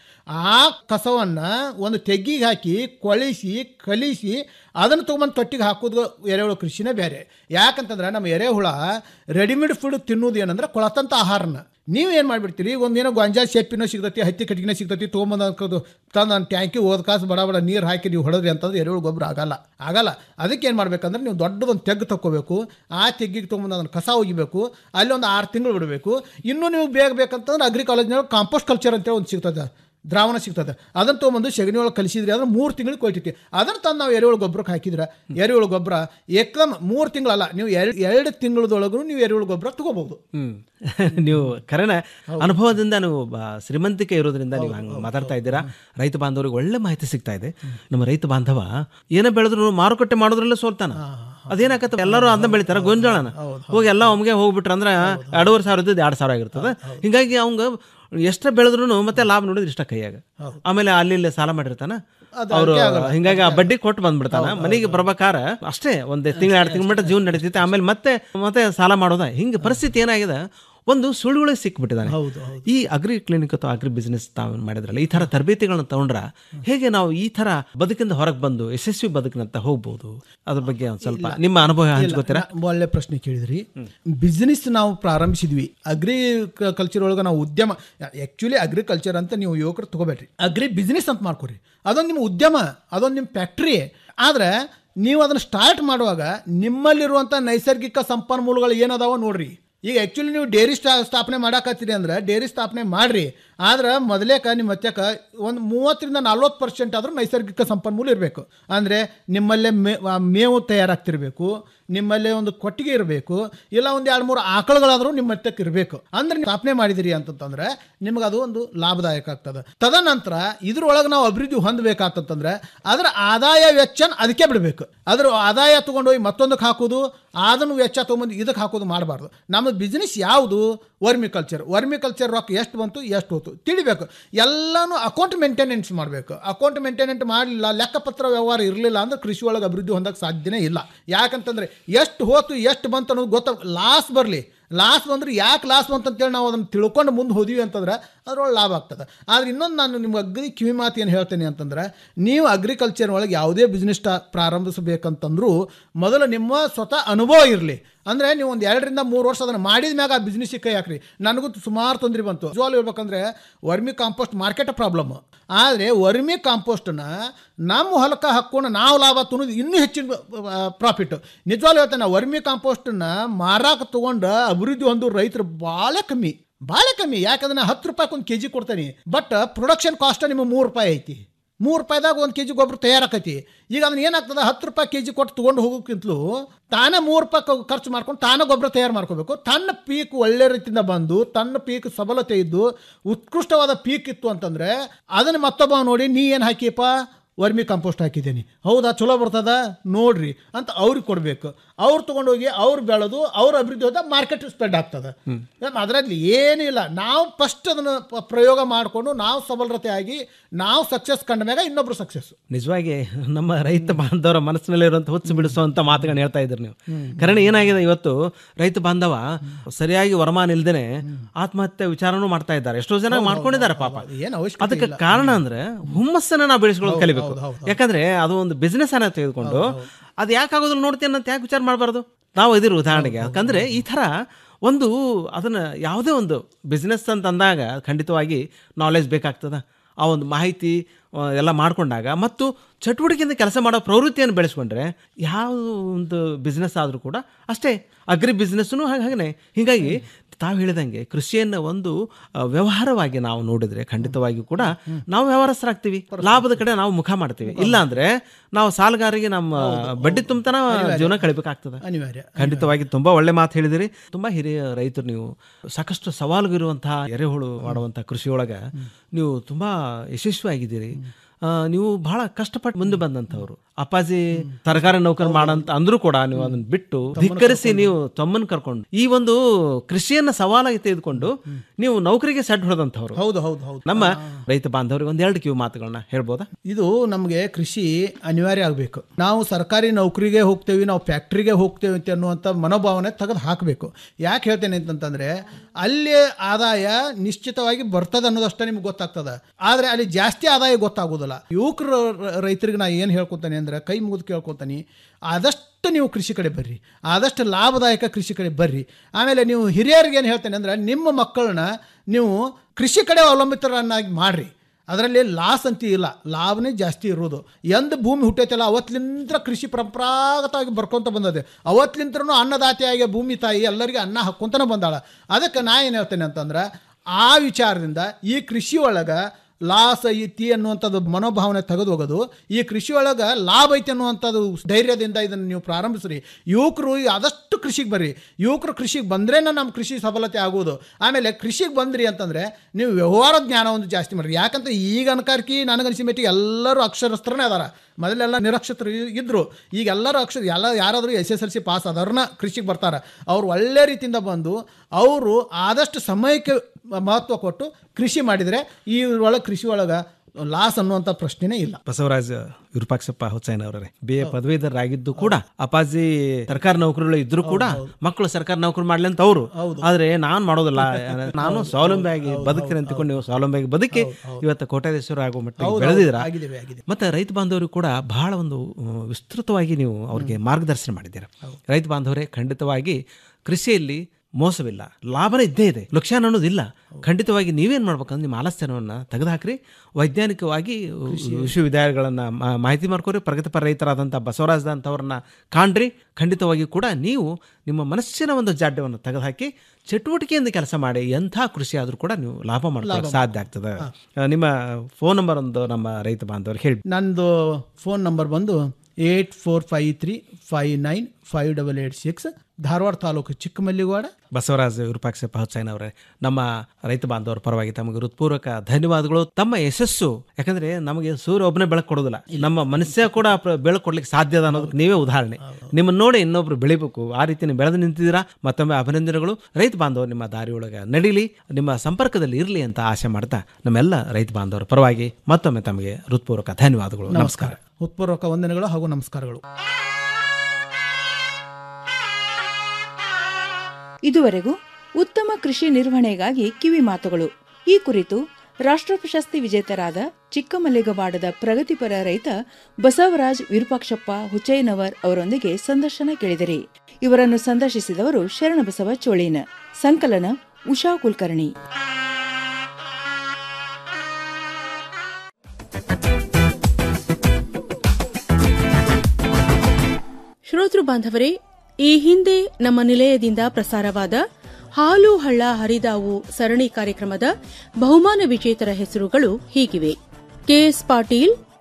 ಆ ಕಸವನ್ನು ಒಂದು ತೆಗ್ಗಿಗೆ ಹಾಕಿ ಕೊಳಿಸಿ ಕಲಿಸಿ ಅದನ್ನು ತೊಗೊಂಬಂದು ತೊಟ್ಟಿಗೆ ಹಾಕೋದು ಎರೆಹುಳು ಕೃಷಿನೇ ಬೇರೆ ಯಾಕಂತಂದ್ರೆ ನಮ್ಮ ಎರೆಹುಳ ರೆಡಿಮೇಡ್ ಫುಡ್ ತಿನ್ನೋದು ಏನಂದ್ರೆ ಕೊಳತಂತ ಆಹಾರನ ನೀವು ಏನು ಮಾಡಿಬಿಡ್ತೀರಿ ಒಂದೇನೋ ಗೊಂಜಾ ಶೇಪಿನೋ ಸಿಗ್ತೈತಿ ಹತ್ತಿ ಕಟ್ಟಿಗೆನೋ ಸಿಗ್ತೈತಿ ತೊಗೊಂಬಂದು ಹಾಕೋದು ತಂದು ನಾನು ಟ್ಯಾಂಕಿ ಹೋದ ಕಾಸು ಬಡ ಬಡ ನೀರು ಹಾಕಿ ನೀವು ಹೊಡೆದ್ರಿ ಅಂತಂದ್ರೆ ಎರೆಹುಳು ಗೊಬ್ಬರ ಆಗಲ್ಲ ಆಗಲ್ಲ ಅದಕ್ಕೆ ಏನು ಮಾಡ್ಬೇಕಂದ್ರೆ ನೀವು ದೊಡ್ಡದೊಂದು ತೆಗ್ಗು ತಗೋಬೇಕು ಆ ತೆಗ್ಗಿಗೆ ತೊಗೊಂಬಂದು ಅದನ್ನು ಕಸ ಒಗಿಬೇಕು ಅಲ್ಲಿ ಒಂದು ಆರು ತಿಂಗಳು ಬಿಡಬೇಕು ಇನ್ನೂ ನೀವು ಬೇಗ ಬೇಕಂತಂದ್ರೆ ಅಗ್ರಿ ಕಾಲೇಜ್ನಾಗ ಕಾಂಪೋಸ್ಟ್ ಕಲ್ಚರ್ ಅಂತೇಳಿ ಒಂದು ಸಿಗ್ತದೆ ದ್ರಾವಣ ಸಿಗ್ತದೆ ಅದನ್ನು ತೊಗೊಂಬಂದು ಸಗಣಿ ಒಳಗೆ ಕಲಿಸಿದ್ರಿ ಅಂದ್ರೆ ಮೂರು ತಿಂಗಳಿಗೆ ಕೊಯ್ತೈತಿ ಅದನ್ನು ತಂದು ನಾವು ಎರೆಹುಳು ಗೊಬ್ಬರಕ್ಕೆ ಹಾಕಿದ್ರೆ ಎರೆಹುಳು ಗೊಬ್ಬರ ಏಕದಮ್ ಮೂರು ತಿಂಗಳಲ್ಲ ನೀವು ಎರಡು ಎರಡು ತಿಂಗಳದೊಳಗೂ ನೀವು ಎರೆಹುಳು ಗೊಬ್ಬರ ತಗೋಬಹುದು ಹ್ಮ್ ನೀವು ಕರೆನ ಅನುಭವದಿಂದ ನೀವು ಬ- ಶ್ರೀಮಂತಿಕೆ ಇರೋದ್ರಿಂದ ನೀವು ಹಂಗೆ ಮಾತಾಡ್ತಾ ಇದ್ದೀರಾ ರೈತ ಬಾಂಧವರಿಗೆ ಒಳ್ಳೆ ಮಾಹಿತಿ ಸಿಗ್ತಾ ಇದೆ ನಮ್ಮ ರೈತ ಬಾಂಧವ ಏನೇ ಬೆಳೆದ್ರು ಮಾರುಕಟ್ಟೆ ಮಾಡೋದ್ರಲ್ಲೇ ಸೋಲ್ತಾನ ಅದೇನಾಗತ್ತೆ ಎಲ್ಲರೂ ಅದನ್ನ ಬೆಳಿತಾರ ಗೊಂಜಾಳನ ಹೋಗಿ ಎಲ್ಲ ಒಮ್ಗೆ ಹೋಗ್ಬಿಟ್ರ ಅಂದ್ರೆ ಎರಡೂವರೆ ಸಾವಿರ ಇದ್ದದ್ದು ಎರಡು ಸಾವಿರ ಆಗಿರ್ತದೆ ಹಿಂಗಾಗಿ ಅವಂಗ ಎಷ್ಟ ಬೆಳೆದ್ರು ಮತ್ತೆ ಲಾಭ ನೋಡಿದ್ರೆ ಇಷ್ಟ ಕೈಯಾಗ ಆಮೇಲೆ ಅಲ್ಲಿ ಇಲ್ಲಿ ಸಾಲ ಮಾಡಿರ್ತಾನ ಅದು ಅವರು ಅದಕ್ಕೆ ಆಗಲ್ಲ. ಹಿಂಗಾಗಿ ಆ ಬಡ್ಡಿ ಕೊಟ್ಟು ಬಂದ್ಬಿಡ್ತಾನ ಮನೆಗೆ ಬರ್ಬೇಕಾರ ಅಷ್ಟೇ ಒಂದ್ ತಿಂಗಳ ಎರಡು ತಿಂಗಳ ಮಟ್ಟ ಜೀವನ ನಡೀತೈತೆ ಆಮೇಲೆ ಮತ್ತೆ ಮತ್ತೆ ಸಾಲ ಮಾಡೋದ ಹಿಂಗೆ ಪರಿಸ್ಥಿತಿ ಏನಾಗಿದೆ ಒಂದು ಸುಳ್ಳುಗಳಿಗೆ ಸಿಕ್ಬಿಟ್ಟಿದ್ದಾನೆ ಈ ಅಗ್ರಿ ಕ್ಲಿನಿಕ್ ಅಥವಾ ಅಗ್ರಿ ಬಿಸ್ನೆಸ್ ತಾವು ಮಾಡಿದ್ರಲ್ಲ ಈ ತರ ತರಬೇತಿಗಳನ್ನ ತಗೊಂಡ್ರ ಹೇಗೆ ನಾವು ಈ ತರ ಬದುಕಿಂದ ಹೊರಗೆ ಬಂದು ಯಶಸ್ವಿ ಬದುಕಿನಂತ ಹೋಗ್ಬೋದು ಅದ್ರ ಬಗ್ಗೆ ಒಂದ್ ಸ್ವಲ್ಪ ನಿಮ್ಮ ಅನುಭವ ಹಂಚ್ಕೋತೀರಾ ಇಲ್ಲ, ನಾ- ಒಳ್ಳೆ ಪ್ರಶ್ನೆ ಕೇಳಿದ್ರಿ ಬಿಸ್ನೆಸ್ ನಾವು ಪ್ರಾರಂಭಿಸಿದ್ವಿ ಅಗ್ರಿ ಕಲ್ಚರ್ ಒಳಗೆ ನಾವು ಉದ್ಯಮ ಆ್ಯಕ್ಚುಲಿ ಅಗ್ರಿಕಲ್ಚರ್ ಅಂತ ನೀವು ಯುವಕರು ತಗೋಬೇಡ್ರಿ ಅಗ್ರಿ ಬಿಸ್ನೆಸ್ ಅಂತ ಮಾಡ್ಕೊರಿ ಅದೊಂದು ನಿಮ್ಮ ಉದ್ಯಮ ಅದೊಂದು ನಿಮ್ಮ ಫ್ಯಾಕ್ಟ್ರಿ ಆದರೆ ನೀವು ಅದನ್ನು ಸ್ಟಾರ್ಟ್ ಮಾಡುವಾಗ ನಿಮ್ಮಲ್ಲಿರುವಂಥ ನೈಸರ್ಗಿಕ ಸಂಪನ್ಮೂಲಗಳು ಏನದಾವ ನೋಡ್ರಿ ಈಗ ಆ್ಯಕ್ಚುಲಿ ನೀವು ಡೈರಿ ಸ್ಟಾ ಸ್ಥಾಪನೆ ಮಾಡಾಕತ್ತೀರಿ ಅಂದ್ರೆ ಡೈರಿ ಸ್ಥಾಪನೆ ಮಾಡ್ರಿ ಆದ್ರೆ ಮೊದಲೇಕ ನಿಮ್ಮ ಹತ್ಯಕ ಒಂದು ಮೂವತ್ತರಿಂದ ನಲ್ವತ್ತು ಪರ್ಸೆಂಟ್ ಆದರೂ ನೈಸರ್ಗಿಕ ಸಂಪನ್ಮೂಲ ಇರಬೇಕು ಅಂದರೆ ನಿಮ್ಮಲ್ಲೇ ಮೇ ಆ ಮೇವು ತಯಾರಾಗ್ತಿರ್ಬೇಕು ನಿಮ್ಮಲ್ಲೇ ಒಂದು ಕೊಟ್ಟಿಗೆ ಇರಬೇಕು ಇಲ್ಲ ಒಂದು ಎರಡು ಮೂರು ಆಕಳುಗಳಾದರೂ ನಿಮ್ಮ ಹತ್ತಕ್ಕೆ ಇರಬೇಕು ಅಂದ್ರೆ ನೀವು ಸ್ಥಾಪನೆ ಮಾಡಿದಿರಿ ಅಂತಂತಂದ್ರೆ ನಿಮ್ಗೆ ಅದು ಒಂದು ಲಾಭದಾಯಕ ಆಗ್ತದೆ ತದನಂತರ ಇದ್ರೊಳಗೆ ನಾವು ಅಭಿವೃದ್ಧಿ ಹೊಂದಬೇಕಾತಂತಂದ್ರೆ ಅದರ ಆದಾಯ ವೆಚ್ಚನ ಅದಕ್ಕೆ ಬಿಡಬೇಕು ಅದ್ರ ಆದಾಯ ತೊಗೊಂಡೋಗಿ ಮತ್ತೊಂದಕ್ಕೆ ಹಾಕೋದು ಅದನ್ನು ವೆಚ್ಚ ತೊಗೊಂಬಂದು ಇದಕ್ಕೆ ಹಾಕೋದು ಮಾಡಬಾರ್ದು ನಮ್ಮ ಬಿಸ್ನೆಸ್ ಯಾವುದು ವರ್ಮಿ ಕಲ್ಚರ್ ವರ್ಮಿ ಕಲ್ಚರ್ ರೊಕ್ಕ ಎಷ್ಟು ಬಂತು ಎಷ್ಟು ಹೋತು ತಿಳಿಬೇಕು ಎಲ್ಲನೂ ಅಕೌಂಟ್ ಮೇಂಟೆನೆನ್ಸ್ ಮಾಡಬೇಕು ಅಕೌಂಟ್ ಮೇಂಟೆನೆಂಟ್ ಮಾಡಲಿಲ್ಲ ಲೆಕ್ಕಪತ್ರ ವ್ಯವಹಾರ ಇರಲಿಲ್ಲ ಅಂದ್ರೆ ಕೃಷಿ ಒಳಗೆ ಅಭಿವೃದ್ಧಿ ಹೊಂದಕ್ಕೆ ಸಾಧ್ಯನೇ ಇಲ್ಲ ಯಾಕಂತಂದ್ರೆ ಎಷ್ಟು ಹೋತು ಎಷ್ಟು ಬಂತು ಅನ್ನೋದು ಗೊತ್ತ ಲಾಸ್ ಬರಲಿ ಲಾಸ್ ಬಂದ್ರೆ ಯಾಕೆ ಲಾಸ್ ಬಂತು ಅಂತೇಳಿ ನಾವು ಅದನ್ನು ತಿಳ್ಕೊಂಡು ಮುಂದೆ ಹೋದಿವಿ ಅಂತಂದ್ರೆ ಅದ್ರೊಳಗೆ ಲಾಭ ಆಗ್ತದೆ ಆದ್ರೆ ಇನ್ನೊಂದು ನಾನು ನಿಮ್ಗೆ ಅಗ್ರಿ ಕಿವಿ ಮಾತು ಏನು ಹೇಳ್ತೇನೆ ಅಂತಂದ್ರೆ ನೀವು ಅಗ್ರಿಕಲ್ಚರ್ ಒಳಗೆ ಯಾವುದೇ ಬಿಸ್ನೆಸ್ ಸ್ಟಾ ಪ್ರಾರಂಭಿಸಬೇಕಂತಂದ್ರೂ ಮೊದಲು ನಿಮ್ಮ ಸ್ವತಃ ಅನುಭವ ಇರಲಿ ಅಂದರೆ ನೀವು ಒಂದು ಎರಡರಿಂದ ಮೂರು ವರ್ಷ ಅದನ್ನು ಮಾಡಿದ ಮ್ಯಾಗ ಆ ಬಿಸ್ನೆಸ್ಸಿಗೆ ಕೈ ಹಾಕ್ರಿ ನನಗೂ ಸುಮಾರು ತೊಂದರೆ ಬಂತು ನಿಜವಾಗ್ಲೂ ಹೇಳ್ಬೇಕಂದ್ರೆ ವರ್ಮಿ ಕಾಂಪೋಸ್ಟ್ ಮಾರ್ಕೆಟ್ ಪ್ರಾಬ್ಲಮ್ ಆದರೆ ವರ್ಮಿ ಕಾಂಪೋಸ್ಟನ್ನ ನಮ್ಮ ಹೊಲಕ್ಕೆ ಹಾಕ್ಕೊಂಡು ನಾವು ಲಾಭ ತುಣಿದು ಇನ್ನೂ ಹೆಚ್ಚಿನ ಪ್ರಾಫಿಟ್ ನಿಜವಾಗ್ಲೂ ಹೇಳ್ತೇನೆ ವರ್ಮಿ ಕಾಂಪೋಸ್ಟನ್ನ ಮಾರಾಕ ತೊಗೊಂಡು ಅಭಿವೃದ್ಧಿ ಹೊಂದೋ ರೈತರು ಭಾಳ ಕಮ್ಮಿ ಭಾಳ ಕಮ್ಮಿ ಯಾಕಂದ್ರೆ ನಾ ಹತ್ತು ರೂಪಾಯಿ ಒಂದು ಕೆ ಜಿ ಕೊಡ್ತೇನೆ ಬಟ್ ಪ್ರೊಡಕ್ಷನ್ ಕಾಸ್ಟ್ ನಿಮಗೆ ಮೂರು ರೂಪಾಯಿ ಐತಿ ಮೂರು ರೂಪಾಯಿದಾಗ ಒಂದು ಕೆ ಜಿ ಗೊಬ್ಬರ ತಯಾರಾಕೈತಿ ಈಗ ಅದನ್ನ ಏನಾಗ್ತದೆ ಹತ್ತು ರೂಪಾಯಿ ಕೆ ಜಿ ಕೊಟ್ಟು ತೊಗೊಂಡು ಹೋಗೋಕ್ಕಿಂತಲೂ ತಾನೇ ಮೂರು ರೂಪಾಯಿ ಕ- ಖರ್ಚು ಮಾಡ್ಕೊಂಡು ತಾನೇ ಗೊಬ್ಬರ ತಯಾರು ಮಾಡ್ಕೋಬೇಕು ತನ್ನ ಪೀಕ್ ಒಳ್ಳೆ ರೀತಿಯಿಂದ ಬಂದು ತನ್ನ ಪೀಕ್ ಸಬಲತೆ ಇದ್ದು ಉತ್ಕೃಷ್ಟವಾದ ಪೀಕ್ ಇತ್ತು ಅಂತಂದ್ರೆ ಅದನ್ನ ಮತ್ತೊಬ್ಬ ನೋಡಿ ನೀ ಏನು ಹಾಕಿಯಪ್ಪ ವರ್ಮಿ ಕಂಪೋಸ್ಟ್ ಹಾಕಿದ್ದೀನಿ ಹೌದಾ ಚಲೋ ಬರ್ತದ ನೋಡ್ರಿ ಅಂತ ಅವ್ರಿಗೆ ಕೊಡಬೇಕು ಅವ್ರು ತೊಗೊಂಡೋಗಿ ಅವ್ರು ಬೆಳೆದು ಅವ್ರ ಅಭಿವೃದ್ಧಿ ಹೋದ ಮಾರ್ಕೆಟ್ ಸ್ಪ್ರೆಡ್ ಆಗ್ತದೆ ಅದರಲ್ಲಿ ಏನಿಲ್ಲ ನಾವು ಫಸ್ಟ್ ಅದನ್ನು ಪ- ಪ್ರಯೋಗ ಮಾಡಿಕೊಂಡು ನಾವು ಸಬಲತೆ ಆಗಿ ನಾವು ಸಕ್ಸಸ್ ಕಂಡ ಮ್ಯಾಗ ಇನ್ನೊಬ್ರು ಸಕ್ಸಸ್ ನಿಜವಾಗಿ ನಮ್ಮ ರೈತ ಬಾಂಧವರ ಮನಸ್ಸಿನಲ್ಲಿ ಇರುವಂತ ಹುಚ್ಚು ಬಿಡಿಸುವಂತ ಮಾತುಗಳನ್ನ ಹೇಳ್ತಾ ಇದ್ರಿ ನೀವು ಕಾರಣ ಏನಾಗಿದೆ ಇವತ್ತು ರೈತ ಬಾಂಧವ ಸರಿಯಾಗಿ ವರಮಾನ ಇಲ್ದೇನೆ ಆತ್ಮಹತ್ಯೆ ವಿಚಾರನೂ ಮಾಡ್ತಾ ಇದ್ದಾರೆ ಎಷ್ಟೋ ಜನ ಮಾಡ್ಕೊಂಡಿದ್ದಾರೆ ಪಾಪ ಏನು ಅವಶ್ಯಕತೆ ಅದಕ್ಕೆ ಇಲ್ಲ. ಕಾರಣ ಅಂದ್ರೆ ಹುಮ್ಮಸ್ಸನ್ನ ನಾವು ಬೆಳೆಸ್ಕೊಳ್ಳೋದು ಕಲಿಬೇಕು ಯಾಕಂದ್ರೆ ಅದು ಒಂದು ಬಿಸ್ನೆಸ್ ಅನ್ನ ತೆಗೆದುಕೊಂಡು ಅದು ಯಾಕೆ ಆಗೋದಿಲ್ಲ ನೋಡ್ತೀನಿ ಅಂತ ಯಾಕೆ ವಿಚಾರ ಮಾಡಬಾರ್ದು ನಾವು ಇದಿರು ಉದಾಹರಣೆಗೆ ಯಾಕಂದ್ರೆ ಈ ತರ ಒಂದು ಅದನ್ನ ಯಾವುದೇ ಒಂದು ಬಿಸ್ನೆಸ್ ಅಂತ ಅಂದಾಗ ಖಂಡಿತವಾಗಿ ನಾಲೆಜ್ ಬೇಕಾಗ್ತದ ಆ ಒಂದು ಮಾಹಿತಿ ಆ, ಎಲ್ಲ ಮಾಡಿಕೊಂಡಾಗ ಮತ್ತು ಚಟುವಟಿಕೆಯಿಂದ ಕೆಲಸ ಮಾಡೋ ಪ್ರವೃತ್ತಿಯನ್ನು ಬೆಳೆಸ್ಕೊಂಡ್ರೆ ಯಾವ ಒಂದು ಬಿಸ್ನೆಸ್ ಆದರೂ ಕೂಡ ಅಷ್ಟೇ ಅಗ್ರಿ ಬಿಸ್ನೆಸ್ನು ಹಾಗೆ ಹಾಗೆ ಹೀಗಾಗಿ ತಾವು ಹೇಳಿದಂಗೆ ಕೃಷಿಯನ್ನು ಒಂದು ಆ, ವ್ಯವಹಾರವಾಗಿ ನಾವು ನೋಡಿದ್ರೆ ಖಂಡಿತವಾಗಿಯೂ ಕೂಡ ನಾವು ವ್ಯವಹಾರಸ್ಥರಾಗ್ತೀವಿ ಲಾಭದ ಕಡೆ ನಾವು ಮುಖ ಮಾಡ್ತೀವಿ ಇಲ್ಲ ಅಂದ್ರೆ ನಾವು ಸಾಲಗಾರರಿಗೆ ನಮ್ಮ ಬಡ್ಡಿ ತುಂಬತನ ಜೀವನ ಕಳಿಬೇಕಾಗ್ತದೆ ಅನಿವಾರ್ಯ ಖಂಡಿತವಾಗಿ ತುಂಬಾ ಒಳ್ಳೆ ಮಾತು ಹೇಳಿದಿರಿ ತುಂಬಾ ಹಿರಿಯ ರೈತರು ನೀವು ಸಾಕಷ್ಟು ಸವಾಲುಗಿರುವಂತಹ ಎರೆಹುಳು ಮಾಡುವಂತಹ ಕೃಷಿಯೊಳಗ ನೀವು ತುಂಬಾ ಯಶಸ್ವಿಯಾಗಿದ್ದೀರಿ ಆ, ನೀವು ಬಹಳ ಕಷ್ಟಪಟ್ಟು ಮುಂದೆ ಬಂದಂಥವ್ರು ಅಪ್ಪಾಜಿ ಸರ್ಕಾರಿ ನೌಕರಿ ಮಾಡಂತ ಅಂದ್ರೂ ಕೂಡ ನೀವು ಅದನ್ನ ಬಿಟ್ಟು ಧಿಕ್ಕರಿಸಿ ನೀವು ತಮ್ಮನ್ ಕರ್ಕೊಂಡು ಈ ಒಂದು ಕೃಷಿಯನ್ನ ಸವಾಲಾಗಿ ತೆಗೆದುಕೊಂಡು ನೀವು ನೌಕರಿಗೆ ಸೆಡ್ ಹೊಡೆದಂಥವ್ರು ಹೌದು ಹೌದು ಹೌದು ನಮ್ಮ ರೈತ ಬಾಂಧವರಿಗೆ ಒಂದೆರಡು ಕಿವಿ ಮಾತುಗಳನ್ನ ಹೇಳ್ಬೋದಾ ಇದು ನಮಗೆ ಕೃಷಿ ಅನಿವಾರ್ಯ ಆಗಬೇಕು ನಾವು ಸರ್ಕಾರಿ ನೌಕರಿಗೆ ಹೋಗ್ತೇವೆ ನಾವು ಫ್ಯಾಕ್ಟ್ರಿಗೆ ಹೋಗ್ತೇವೆ ಅಂತ ಅನ್ನುವಂಥ ಮನೋಭಾವನೆ ತೆಗೆದು ಹಾಕಬೇಕು ಯಾಕೆ ಹೇಳ್ತೇನೆ ಅಂತಂತಂದ್ರೆ ಅಲ್ಲಿ ಆದಾಯ ನಿಶ್ಚಿತವಾಗಿ ಬರ್ತದೆ ಅನ್ನೋದಷ್ಟೇ ನಿಮ್ಗೆ ಗೊತ್ತಾಗ್ತದೆ ಆದರೆ ಅಲ್ಲಿ ಜಾಸ್ತಿ ಆದಾಯ ಗೊತ್ತಾಗೋದಿಲ್ಲ ಯುವಕರು ರೈತರಿಗೆ ನಾ ಏನು ಹೇಳ್ಕೊತಾನೆ ಅಂದ್ರೆ ಕೈ ಮುಗಿದು ಕೇಳ್ಕೊತಾನೆ ಆದಷ್ಟು ನೀವು ಕೃಷಿ ಕಡೆ ಬರ್ರಿ ಆದಷ್ಟು ಲಾಭದಾಯಕ ಕೃಷಿ ಕಡೆ ಬರ್ರಿ ಆಮೇಲೆ ನೀವು ಹಿರಿಯರಿಗೆ ಏನು ಹೇಳ್ತೇನೆ ಅಂದ್ರೆ ನಿಮ್ಮ ಮಕ್ಕಳನ್ನ ನೀವು ಕೃಷಿ ಕಡೆ ಅವಲಂಬಿತರನ್ನಾಗಿ ಮಾಡ್ರಿ ಅದರಲ್ಲಿ ಲಾಸ್ ಅಂತ ಇಲ್ಲ ಲಾಭನೇ ಜಾಸ್ತಿ ಇರೋದು ಎಂದ ಭೂಮಿ ಹುಟ್ಟೈತಲ್ಲ ಅವತ್ತಿನಿಂದ ಕೃಷಿ ಪರಂಪರಾಗತವಾಗಿ ಬರ್ಕೊಂತ ಬಂದದೆ ಅವತ್ತಿನಿಂತ್ರನೂ ಅನ್ನದಾತಿಯಾಗಿ ಭೂಮಿ ತಾಯಿ ಎಲ್ಲರಿಗೆ ಅನ್ನ ಹಾಕ್ಕೊಂತನೇ ಬಂದಾಳ ಅದಕ್ಕೆ ನಾ ಏನು ಹೇಳ್ತೇನೆ ಅಂತಂದ್ರೆ ಆ ವಿಚಾರದಿಂದ ಈ ಕೃಷಿ ಒಳಗೆ ಲಾಸ್ ಐತಿ ಅನ್ನುವಂಥದ್ದು ಮನೋಭಾವನೆ ತೆಗೆದು ಹೋಗೋದು ಈ ಕೃಷಿ ಒಳಗೆ ಲಾಭ ಐತಿ ಅನ್ನುವಂಥದ್ದು ಧೈರ್ಯದಿಂದ ಇದನ್ನು ನೀವು ಪ್ರಾರಂಭಿಸ್ರಿ ಯುವಕರು ಆದಷ್ಟು ಕೃಷಿಗೆ ಬರ್ರಿ ಯುವಕರು ಕೃಷಿಗೆ ಬಂದ್ರೇ ನಮ್ಮ ಕೃಷಿ ಸಫಲತೆ ಆಗೋದು ಆಮೇಲೆ ಕೃಷಿಗೆ ಬಂದ್ರಿ ಅಂತಂದರೆ ನೀವು ವ್ಯವಹಾರ ಜ್ಞಾನ ಒಂದು ಜಾಸ್ತಿ ಮಾಡ್ರಿ ಯಾಕಂದ್ರೆ ಈಗ ಅನ್ಕಾರ್ಕಿ ನನಗನ್ಸಿ ಮಟ್ಟಿಗೆ ಎಲ್ಲರೂ ಅಕ್ಷರಸ್ಥರನೇ ಅದಾರ ಮೊದಲೆಲ್ಲ ನಿರಕ್ಷತರು ಇ- ಇದ್ರು ಈಗ ಎಲ್ಲರೂ ಅಕ್ಷರ ಎಲ್ಲ ಯಾರಾದರೂ S S L C pass ಆದವ್ರನ್ನ ಕೃಷಿಗೆ ಬರ್ತಾರೆ ಅವ್ರು ಒಳ್ಳೆ ರೀತಿಯಿಂದ ಬಂದು ಅವರು ಆದಷ್ಟು ಸಮಯಕ್ಕೆ ಮಹತ್ವ ಕೊಟ್ಟು ಕೃಷಿ ಮಾಡಿದರೆ ಈ ಒಳಗೆ ಕೃಷಿ ಒಳಗೆ ಲಾಸ್ ಅನ್ನುವಂಥ ಪ್ರಶ್ನೆನೇ ಇಲ್ಲ ಬಸವರಾಜ ವಿರೂಪಾಕ್ಷಪ್ಪ ಹುಸೈನ್ ಅವರೇ ಬಿ ಎ ಪದವೀಧರರಾಗಿದ್ದು ಕೂಡ ಅಪ್ಪಾಜಿ ಸರ್ಕಾರಿ ನೌಕರಿಗಳು ಇದ್ರು ಕೂಡ ಮಕ್ಕಳು ಸರ್ಕಾರಿ ನೌಕರಿ ಮಾಡ್ಲಿ ಅಂತ ಅವರು ಆದ್ರೆ ನಾನ್ ಮಾಡೋದಿಲ್ಲ ನಾನು ಸ್ವಾವಲಂಬಿಯಾಗಿ ಬದುಕ್ತೀನಿ ಅಂತಕೊಂಡು ನೀವು ಸ್ವಾವಲಂಬಿಯಾಗಿ ಬದುಕಿ ಇವತ್ತು ಕೋಟ್ಯಾಧೀಶ್ವರ ಆಗೋ ಮಟ್ಟಿಗೆ ಹೌದು, ಬೆಳೆದಿರ ಆಗಿದ್ದೇವೆ, ಆಗಿದ್ದೇವೆ. ಮತ್ತೆ ರೈತ ಬಾಂಧವರು ಕೂಡ ಬಹಳ ಒಂದು ಆ, ವಿಸ್ತೃತವಾಗಿ ನೀವು ಅವ್ರಿಗೆ ಮಾರ್ಗದರ್ಶನ ಮಾಡಿದ್ದೀರ ರೈತ ಬಾಂಧವರೇ ಖಂಡಿತವಾಗಿ ಕೃಷಿಯಲ್ಲಿ ಮೋಸವಿಲ್ಲ ಲಾಭನೇ ಇದ್ದೇ ಇದೆ ಲಕ್ಷಾನ ಅನ್ನೋದಿಲ್ಲ ಖಂಡಿತವಾಗಿ ನೀವೇನು ಮಾಡ್ಬೇಕಂದ್ರೆ ನಿಮ್ಮ ಆಲಸ್ಯವನ್ನು ತೆಗೆದುಹಾಕ್ರಿ ವೈಜ್ಞಾನಿಕವಾಗಿ ವಿಶ್ವವಿದ್ಯಾಲಯಗಳನ್ನು ಮಾಹಿತಿ ಮಾಡ್ಕೊರಿ ಪ್ರಗತಿಪರ ರೈತರಾದಂಥ ಬಸವರಾಜ ಅಂತವ್ರನ್ನ ಕಾಣ್ರಿ ಖಂಡಿತವಾಗಿ ಕೂಡ ನೀವು ನಿಮ್ಮ ಮನಸ್ಸಿನ ಒಂದು ಜಾಡ್ಯವನ್ನು ತೆಗೆದುಹಾಕಿ ಚಟುವಟಿಕೆಯಿಂದ ಕೆಲಸ ಮಾಡಿ ಎಂಥ ಕೃಷಿ ಆದರೂ ಕೂಡ ನೀವು ಲಾಭ ಮಾಡ್ಕೊಳ್ಳೋಕೆ ಸಾಧ್ಯ ಆಗ್ತದೆ ಆ, ನಿಮ್ಮ ಫೋನ್ ನಂಬರ್ ಒಂದು ನಮ್ಮ ರೈತ ಬಾಂಧವರು ಹೇಳಿ ನಂದು ಫೋನ್ ನಂಬರ್ ಬಂದು eight four five three five nine five double eight six Dharwad taluk Chikkamalligowda Basavaraja Virupakshappa Hussain ಅವರೇ ನಮ್ಮ ರೈತ ಬಾಂಧವರ ಪರವಾಗಿ ತಮಗೆ ಹೃತ್ಪೂರ್ವಕ ಧನ್ಯವಾದಗಳು ತಮ್ಮ ಯಶಸ್ಸು ಯಾಕಂದ್ರೆ ನಮಗೆ ಸೂರ್ಯ ಒಬ್ಬನೇ ಬೆಳಕು ಕೊಡೋದಿಲ್ಲ ನಮ್ಮ ಮನುಷ್ಯ ಕೂಡ ಪ್ರ- ಬೆಳಕು ಕೊಡ್ಲಿಕ್ಕೆ ಸಾಧ್ಯ ಅದ ಅನ್ನೋದಕ್ಕೆ ನೀವೇ ಉದಾಹರಣೆ ನಿಮ್ಮನ್ನ ನೋಡಿ ಇನ್ನೊಬ್ರು ಬೆಳಿಬೇಕು ಆ ರೀತಿ ನೀವು ಬೆಳೆದು ನಿಂತಿದ್ದೀರಾ ಮತ್ತೊಮ್ಮೆ ಅಭಿನಂದನೆಗಳು ರೈತ ಬಾಂಧವರು ನಿಮ್ಮ ದಾರಿಯೊಳಗೆ ನಡೀಲಿ ನಿಮ್ಮ ಸಂಪರ್ಕದಲ್ಲಿ ಇರಲಿ ಅಂತ ಆಸೆ ಮಾಡ್ತಾ ನಮ್ಮೆಲ್ಲ ರೈತ ಬಾಂಧವರ ಪರವಾಗಿ ಮತ್ತೊಮ್ಮೆ ತಮಗೆ ಹೃತ್ಪೂರ್ವಕ ಧನ್ಯವಾದಗಳು ನಮಸ್ಕಾರ ಹೃತ್ಪೂರ್ವಕ ವಂದನೆಗಳು ಹಾಗೂ ನಮಸ್ಕಾರಗಳು ಇದುವರೆಗೂ ಉತ್ತಮ ಕೃಷಿ ನಿರ್ವಹಣೆಗಾಗಿ ಕಿವಿ ಮಾತುಗಳು ಈ ಕುರಿತು ರಾಷ್ಟ್ರ ಪ್ರಶಸ್ತಿ ವಿಜೇತರಾದ ಚಿಕ್ಕಮಲ್ಲಿಗವಾಡದ ಪ್ರಗತಿಪರ ರೈತ ಬಸವರಾಜ್ ವಿರೂಪಾಕ್ಷಪ್ಪ ಹುಚ್ಚಯ್ಯನವರ್ ಅವರೊಂದಿಗೆ ಸಂದರ್ಶನ ಕೇಳಿದಿರಿ ಇವರನ್ನು ಸಂದರ್ಶಿಸಿದವರು ಶರಣಬಸವ ಚೋಳೀನ ಸಂಕಲನ ಉಷಾ ಕುಲಕರ್ಣಿ ಶ್ರೋತೃ ಬಾಂಧವರೇ ಈ ಹಿಂದೆ ನಮ್ಮ ನಿಲಯದಿಂದ ಪ್ರಸಾರವಾದ ಹಾಲು ಹಳ್ಳ ಹರಿದಾವು ಸರಣಿ ಕಾರ್ಯಕ್ರಮದ ಬಹುಮಾನ ವಿಜೇತರ ಹೆಸರುಗಳು ಹೀಗಿವೆ KS Patil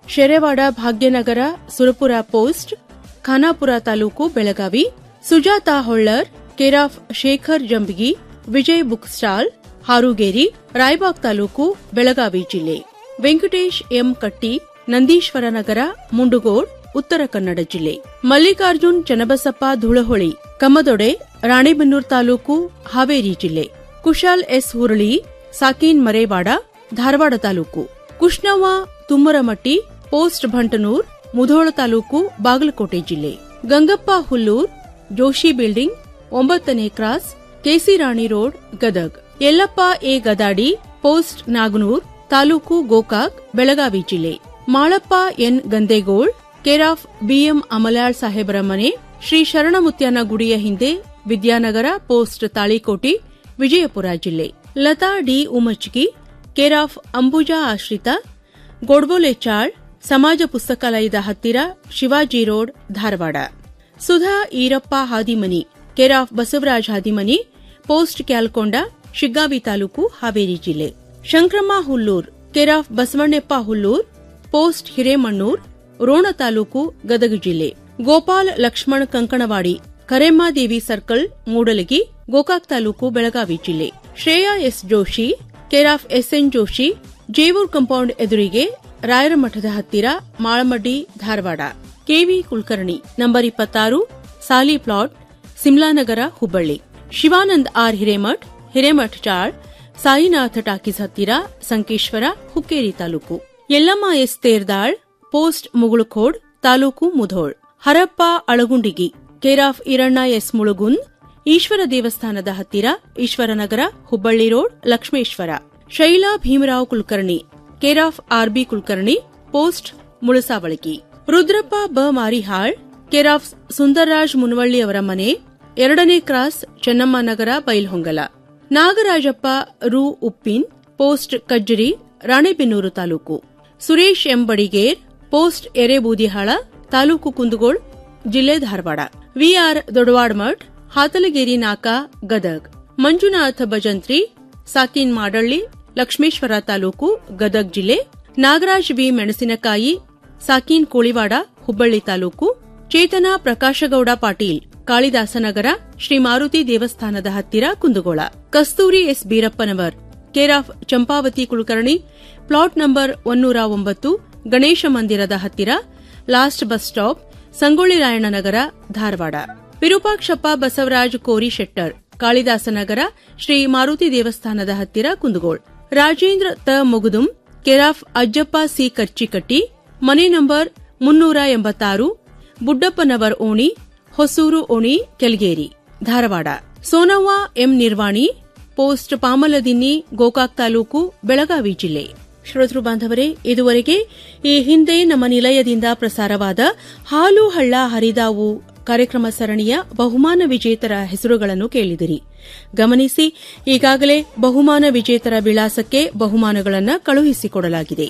Sherewad Bhagyanagar Surapur post Khanapur taluk Belagavi Sujata Hollar care of Shekhar Jambigi Vijay book stall Harugeri Raybag taluk Belagavi ಜಿಲ್ಲೆ ವೆಂಕಟೇಶ್ ಎಂ ಕಟ್ಟಿ ನಂದೀಶ್ವರ ನಗರ ಮುಂಡುಗೋಡ್ ಉತ್ತರ ಕನ್ನಡ ಜಿಲ್ಲೆ ಮಲ್ಲಿಕಾರ್ಜುನ್ ಚನ್ನಬಸಪ್ಪ ಧೂಳಹೊಳಿ ಕಮ್ಮದೊಡೆ ರಾಣೆಬೆನ್ನೂರು ತಾಲೂಕು ಹಾವೇರಿ ಜಿಲ್ಲೆ ಕುಶಾಲ್ ಎಸ್ ಹುರಳಿ ಸಾಕೀನ್ ಮರೇವಾಡ ಧಾರವಾಡ ತಾಲೂಕು ಕುಷ್ಣವ್ವ ತುಮ್ಮರಮಟ್ಟಿ ಪೋಸ್ಟ್ ಭಂಟನೂರ್ ಮುಧೋಳ ತಾಲೂಕು ಬಾಗಲಕೋಟೆ ಜಿಲ್ಲೆ ಗಂಗಪ್ಪ ಹುಲ್ಲೂರ್ ಜೋಶಿ ಬಿಲ್ಡಿಂಗ್ ಒಂಬತ್ತನೇ cross KC Rani road Gadag Yallappa A Gadadi post Nagnur taluk Gokak Belagavi ಜಿಲ್ಲೆ Malappa N Gandegol care of BM Amalal ಸಾಹೇಬರ ಮನೆ ಶ್ರೀ ಶರಣಮುತ್ಯಾನ ಗುಡಿಯ ಹಿಂದೆ ವಿದ್ಯಾನಗರ ಪೋಸ್ಟ್ ತಾಳಿಕೋಟಿ ವಿಜಯಪುರ ಜಿಲ್ಲೆ ಲತಾ ಡಿ ಉಮಚ್ಗಿ ಕೇರಾಫ್ ಅಂಬುಜಾ ಆಶ್ರಿತ ಗೊಡ್ಬೋಲೆ ಚಾಳ್ ಸಮಾಜ ಪುಸ್ತಕಾಲಯದ ಹತ್ತಿರ Shivaji road Dharwad Sudha Irappa Hadimani care of Basavaraj Hadimani post Kyalkonda Shiggavi taluk Haveri ಜಿಲ್ಲೆ ಶಂಕ್ರಮ್ಮ ಹುಲ್ಲೂರ್ ಕೇರಾಫ್ ಬಸವಣ್ಣಪ್ಪ ಹುಲ್ಲೂರ್ ಪೋಸ್ಟ್ ಹಿರೇಮಣ್ಣೂರ್ ರೋಣ ತಾಲೂಕು ಗದಗ ಜಿಲ್ಲೆ ಗೋಪಾಲ್ ಲಕ್ಷ್ಮಣ್ ಕಂಕಣವಾಡಿ ಕರೆಮ್ಮಾದೇವಿ ಸರ್ಕಲ್ ಮೂಡಲಗಿ ಗೋಕಾಕ್ ತಾಲೂಕು ಬೆಳಗಾವಿ ಜಿಲ್ಲೆ Shreya S Joshi care of SN Joshi Jevur compound ಎದುರಿಗೆ ರಾಯರಮಠದ ಹತ್ತಿರ ಮಾಳಮಡ್ಡಿ ಧಾರವಾಡ ಕೆವಿ ಕುಲಕರ್ಣಿ ನಂಬರ್ ಇಪ್ಪತ್ತಾರು ಸಾಲಿ plot ಸಿಮ್ಲಾನಗರ Hubballi Shivanand R Hiremath Hiremath chawl Sainath talkies ಹತ್ತಿರ Sankeshwar Hukkeri taluk Yallamma S Terdal post Mugalkhod taluk Mudhol Harappa Alagundigi care of Iranna S Mulgund Ishwara ದೇವಸ್ಥಾನದ ಹತ್ತಿರ Ishwaranagar Hubballi road Lakshmeshwar Shaila Bhimrao Kulkarni care of RB Kulkarni post Mulasavalagi Rudrappa ಬ ಮಾರಿಹಾಳ್ ಕೇರಾಫ್ ಸುಂದರ್ರಾಜ್ ಮುನವಳ್ಳಿ ಅವರ ಮನೆ ಎರಡನೇ ಕ್ರಾಸ್ ಚೆನ್ನಮ್ಮ ನಗರ ಬೈಲ್ಹೊಂಗಲ ನಾಗರಾಜಪ್ಪ ರು Uppin post Kajjari Ranebennur taluk Suresh M Badiger post Erebudihal taluk Kundgol ಜಿಲ್ಲೆ ಧಾರವಾಡ ವಿಆರ್ ದೊಡವಾಡ್ಮಠ್ ಹಾತಲಗೇರಿ ನಾಕ ಗದಗ್ ಮಂಜುನಾಥ ಭಜಂತ್ರಿ ಸಾಕಿನ್ ಮಾಡಳ್ಳಿ ಲಕ್ಷ್ಮೇಶ್ವರ ತಾಲೂಕು ಗದಗ್ ಜಿಲ್ಲೆ ನಾಗರಾಜ್ ವಿ ಮೆಣಸಿನಕಾಯಿ ಸಾಕೀನ್ ಕೋಳಿವಾಡ ಹುಬ್ಬಳ್ಳಿ ತಾಲೂಕು ಚೇತನ ಪ್ರಕಾಶಗೌಡ ಪಾಟೀಲ್ ಕಾಳಿದಾಸನಗರ ಶ್ರೀ ಮಾರುತಿ ದೇವಸ್ಥಾನದ ಹತ್ತಿರ Kundgol Kasturi S Beerappanavar care of Champavati Kulkarni plot number ಒನ್ನೂರ ಒಂಬತ್ತು ಗಣೇಶ ಮಂದಿರದ ಹತ್ತಿರ last bus stop Sangolli Rayannanagar Dharwad Virupakshappa Basavaraj Kori Shettar ಕಾಳಿದಾಸನಗರ Shri Maruti ದೇವಸ್ಥಾನದ ಹತ್ತಿರ ಕುಂದಗೋಳ್ ರಾಜೇಂದ್ರ ತ ಮುಗುದುಂ ಕೆರಾಫ್ ಅಜ್ಜಪ್ಪ ಸಿ ಕರ್ಚಿಕಟ್ಟಿ ಮನೆ ನಂಬರ್ ಮುನ್ನೂರ ಎಂಬತ್ತಾರು ಬುಡ್ಡಪ್ಪನವರ್ ಓಣಿ ಹೊಸೂರು ಓಣಿ ಕೆಲ್ಗೇರಿ ಧಾರವಾಡ ಸೋನವ್ವ ಎಂ ನಿರ್ವಾಣಿ ಪೋಸ್ಟ್ ಪಾಮಲದಿನ್ನಿ ಗೋಕಾಕ್ ತಾಲೂಕು ಬೆಳಗಾವಿ ಜಿಲ್ಲೆ ಶ್ರೋತೃ ಬಾಂಧವರೇ ಇದುವರೆಗೆ ಈ ಹಿಂದೆ ನಮ್ಮ ನಿಲಯದಿಂದ ಪ್ರಸಾರವಾದ ಹಾಲು ಹಳ್ಳ ಹರಿದಾವು ಕಾರ್ಯಕ್ರಮ ಸರಣಿಯ ಬಹುಮಾನ ವಿಜೇತರ ಹೆಸರುಗಳನ್ನು ಕೇಳಿದಿರಿ ಗಮನಿಸಿ ಈಗಾಗಲೇ ಬಹುಮಾನ ವಿಜೇತರ ವಿಳಾಸಕ್ಕೆ ಬಹುಮಾನಗಳನ್ನು ಕಳುಹಿಸಿಕೊಡಲಾಗಿದೆ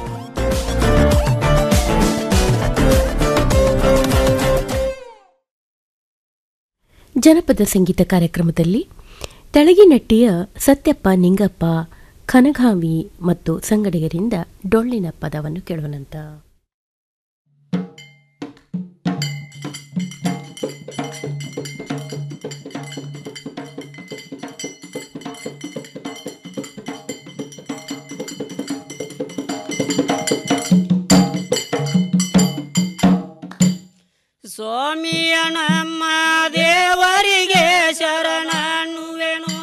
ಜನಪದ ಸಂಗೀತ ಕಾರ್ಯಕ್ರಮದಲ್ಲಿ ತೆಳಗಿನಟ್ಟಿಯ ಸತ್ಯಪ್ಪ ನಿಂಗಪ್ಪ ಖನಗಾವಿ ಮತ್ತು ಸಂಗಡಿಗರಿಂದ ಡೊಳ್ಳಿನ ಪದವನ್ನು ಕೇಳುವನಂತ ಸ್ವಾಮಿಯ ನಮ್ಮ ದೇವರಿಗೆ ಶರಣನ್ನುವೆನು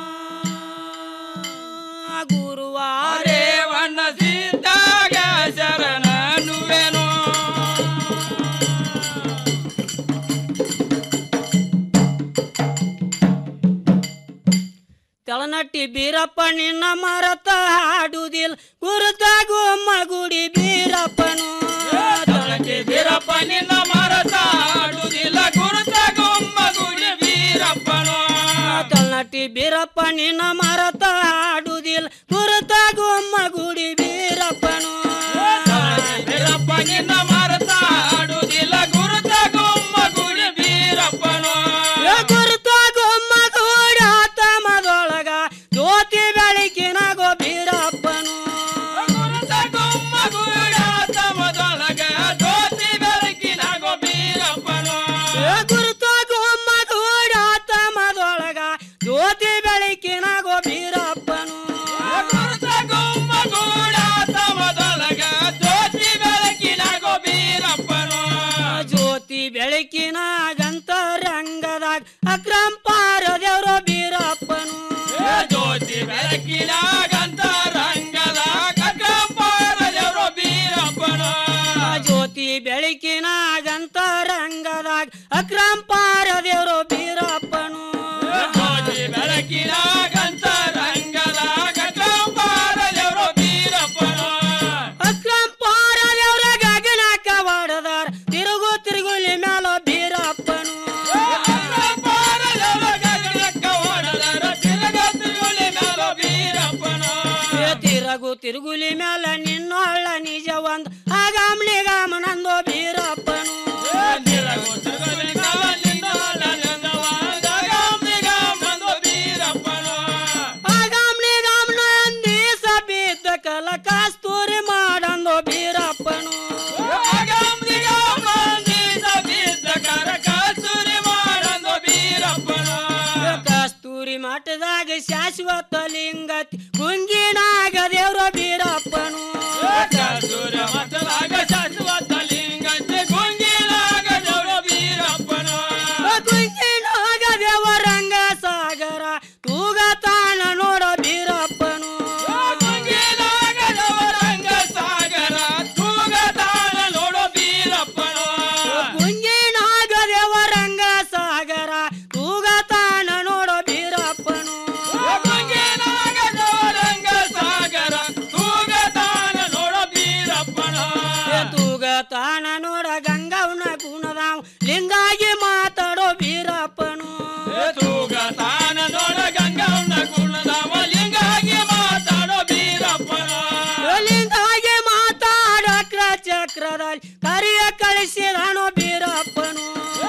ಗುರುವಾರೇ ಸಿದ್ದಾಗ ಶರಣನುವೆನು ತಳನಟ್ಟಿ ಬೀರಪ್ಪ ನಿನ್ನ ಮರತ ಹಾಡುದಿಲ್ ಗುರುತಾಗು ಮಗುಡಿ ಬೀರಪ್ಪನು ತಳಕ್ಕೆ ಬೀರಪ್ಪ ನಿನ್ನ ಮರತ ಆಡುವುದಿಲ್ಲ ಗುರುತಾಗು ಮಗುಡಿ ಬೀರಪ್ಪನು ತಳನಟ್ಟಿ ಬೀರಪ್ಪ ನಿನ್ನ ಮರತ ಹಾಡುದಿಲ್ ಗುರುತಾಗು ಮಗುಡಿ ಬೀರಪ್ಪನು ಬೀರಪ್ಪ ನಿನ್ನ ಮರತ ಆಡುವುದಿಲ್ಲ ಗುರುತಾಗು ಮಗುಡಿ ಬೀರಪ್ಪನು ಗುರುತಾಗು ಮಗುಡ ತಮದೊಳಗ ಜ್ಯೋತಿ ಬೆಳಕಿನ ಗೋ ಬೀರಪ್ಪನು ಗುರುತಾಗು ಮಗುಡ ತಮ ಬೆಳಕಿನಾಗಂತ ರಂಗದ ಕಕ್ಕಂಪಾರದವರು ಬೀರಪ್ಪನ ಜ್ಯೋತಿ ಬೆಳಕಿನಾಗಂತ ರಂಗದಾಗ ಅಕ್ರಂಪಾರ ದೇವರು ಬೀರಪ್ಪನು ಜ್ಯೋತಿ ಬೆಳಕಿನಾಗಂತ ರಂಗದ ಕಕ್ಕಂಪಾರದವರು ಬೀರಪ್ಪನ ಅಕ್ರಂಪಾರ ದೇವ್ರ ಗಗನಕ್ಕ ಹೊಡೆದಾರ ತಿರುಗು ತಿರುಗುಲಿ ಮ್ಯಾಲ ಬೀರಪ್ಪನು ಏ ತಿರುಗು ತಿರುಗುಲಿ ಮ್ಯಾಲ ನಿನ್ನೊಳ್ಳ ನಿಜ ಒಂದ್ ಆಗಾಮ್ಲಿ ಗಾಮನಂದೋ ಬೀರಪ್ಪನು ಆಗಾಮ್ಲಿ ಗಾಮನ ಅಂದೀಸ ಬಿದ್ದ ಕಲ ಕಸ್ತೂರಿ ಮಾಡಂದೋ ಬೀರಪ್ಪನು ಕಸ್ತೂರಿ ಮಠದಾಗ ಶಾಶ್ವತ ಲಿಂಗತಿ ಕುಂಗಿನಾಗ ದೇವ್ರ ಬೀರಪ್ಪನು ಕುಂಗಿನಾಗ ದೇವರಂಗ ಸಾಗರ ತೂಗ ತಾಣ ನೋಡ ಬೀರಪ್ಪನು ಕುಂಗಿನಾಗ ದೇವರಂಗ ಸಾಗರ ತೂಗ ತಾಣ ನೋಡ ಬೀರಪ್ಪನು ಏ ತೂಗ ತಾಣ ನೋಡ ಗಂಗವನ ಗುಣದಾವ್ ಲಿಂಗಾಗಿ ಮಾತಾಡೋ ಬೀರಪ್ಪನು ಲಿಂಗಾಗಿ ಮಾತಾಡಕ್ರ ಚಕ್ರದಲ್ಲಿ ಕರಿಯ ಕಳಿಸಿದಾನೋ ಬೀರಪ್ಪನು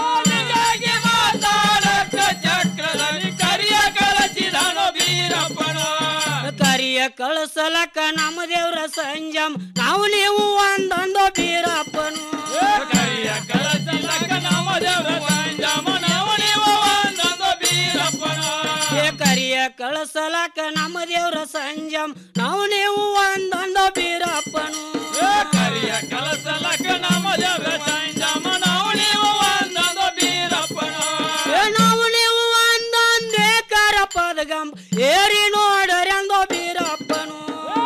ಕರಿಯ ಕಳಿಸಲಕ್ಕ ನಮ್ಮ ದೇವ್ರ ಸಂಜಮ್ ನಾವು ನೀವು ಒಂದೊಂದು ಬೀರಪ್ಪನು ಏ ಕರಿಯ ಕಳಿಸಲಕ್ಕ ನಮ್ಮ ದೇವ್ರ ಸಂಜಮ್ ನಾವು ನೀವು ಒಂದೊಂದು ಬೀರಪ್ಪನು ಏ ನಾವು ನೀವು ಒಂದೊಂದೇ ಕರ ಪದಗಂ ಏರಿ ನೋಡರೆಂದೋ ಬೀರಪ್ಪನು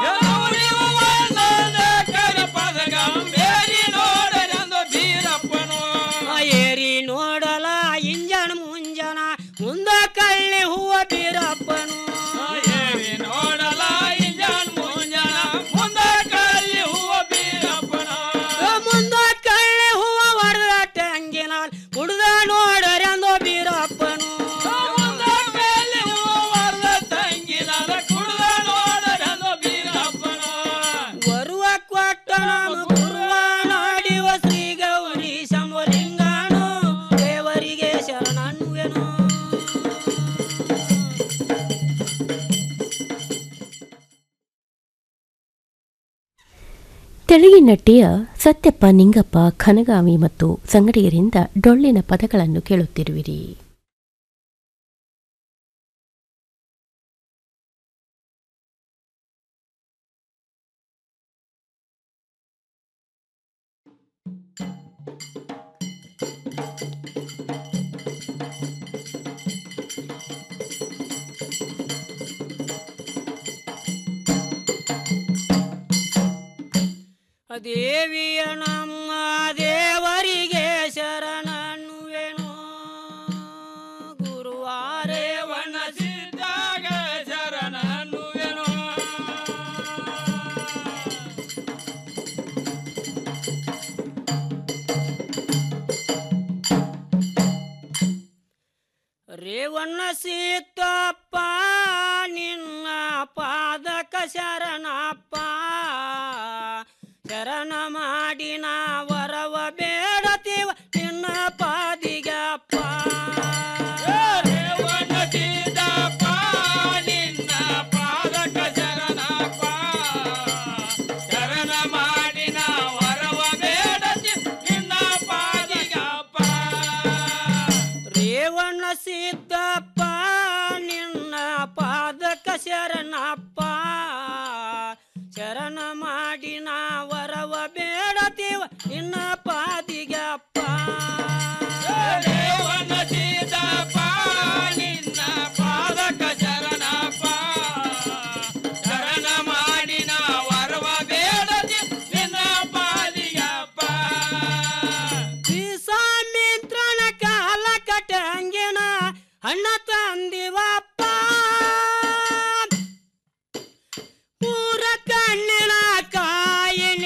ಆ ಏರಿ ನೋಡಲ ಇಂಜನ ಮುಂಜನ ಮುಂದ ಕಳ್ಳಿ ಹೂವ ಬೀರಪ್ಪನು ಆ ಮುಂದ ಕಳ್ಳಿ ಹೂವ ಹೊಡೆದ ಟಂಗಿನಾಲ್ ಕುಡ್ದ ನೋಡರೆಂದೋ ಬೀರಪ್ಪನು ಬರುವ ಕೊಟ್ಟ ನಮ್ಮ ಗುರುವ ನಾಡಿವ ಶ್ರೀ ಗೌರಿ ಸಮಲಿಂಗಾನು ದೇವರಿಗೆ ಶರಣನ್ನುವೆನು ತೆಳಗಿನಟ್ಟಿಯ ಸತ್ಯಪ್ಪ ನಿಂಗಪ್ಪ ಖನಗಾವಿ ಮತ್ತು ಸಂಗಡಿಗರಿಂದ ಡೊಳ್ಳಿನ ಪದಗಳನ್ನು ಕೇಳುತ್ತಿರುವಿರಿ ದೇವಿಯ ನಮ್ಮ ದೇವರಿಗೆ ಶರಣನ್ನುವೆನು ಗುರುವಾರೇ ಸಿದ್ಧಾಗ ಶರಣನ್ನುವೆನು ರೇವಣ್ಣ ಸೀತಪ್ಪ ನಿನ್ನ ಪಾದಕ ಶರಣಪ್ಪ ಶರಣ ಮಾಡಿನ ವರವ ಬೇಡತೀವ ನಿನ್ನ ಪಾದಿಗಪ್ಪ ನಿನ್ನ ಪಾದಕ ಶರಣಪ್ಪ ಶರಣ ಮಾಡಿನ ವರವ ಬೇಡತಿ ನಿನ್ನ ಪಾದಿಗಪ್ಪ ರೇವಣ್ಣ ಸಿದ್ದಪ್ಪ ನಿನ್ನ ಪಾದಕ ಶರಣಪ್ಪ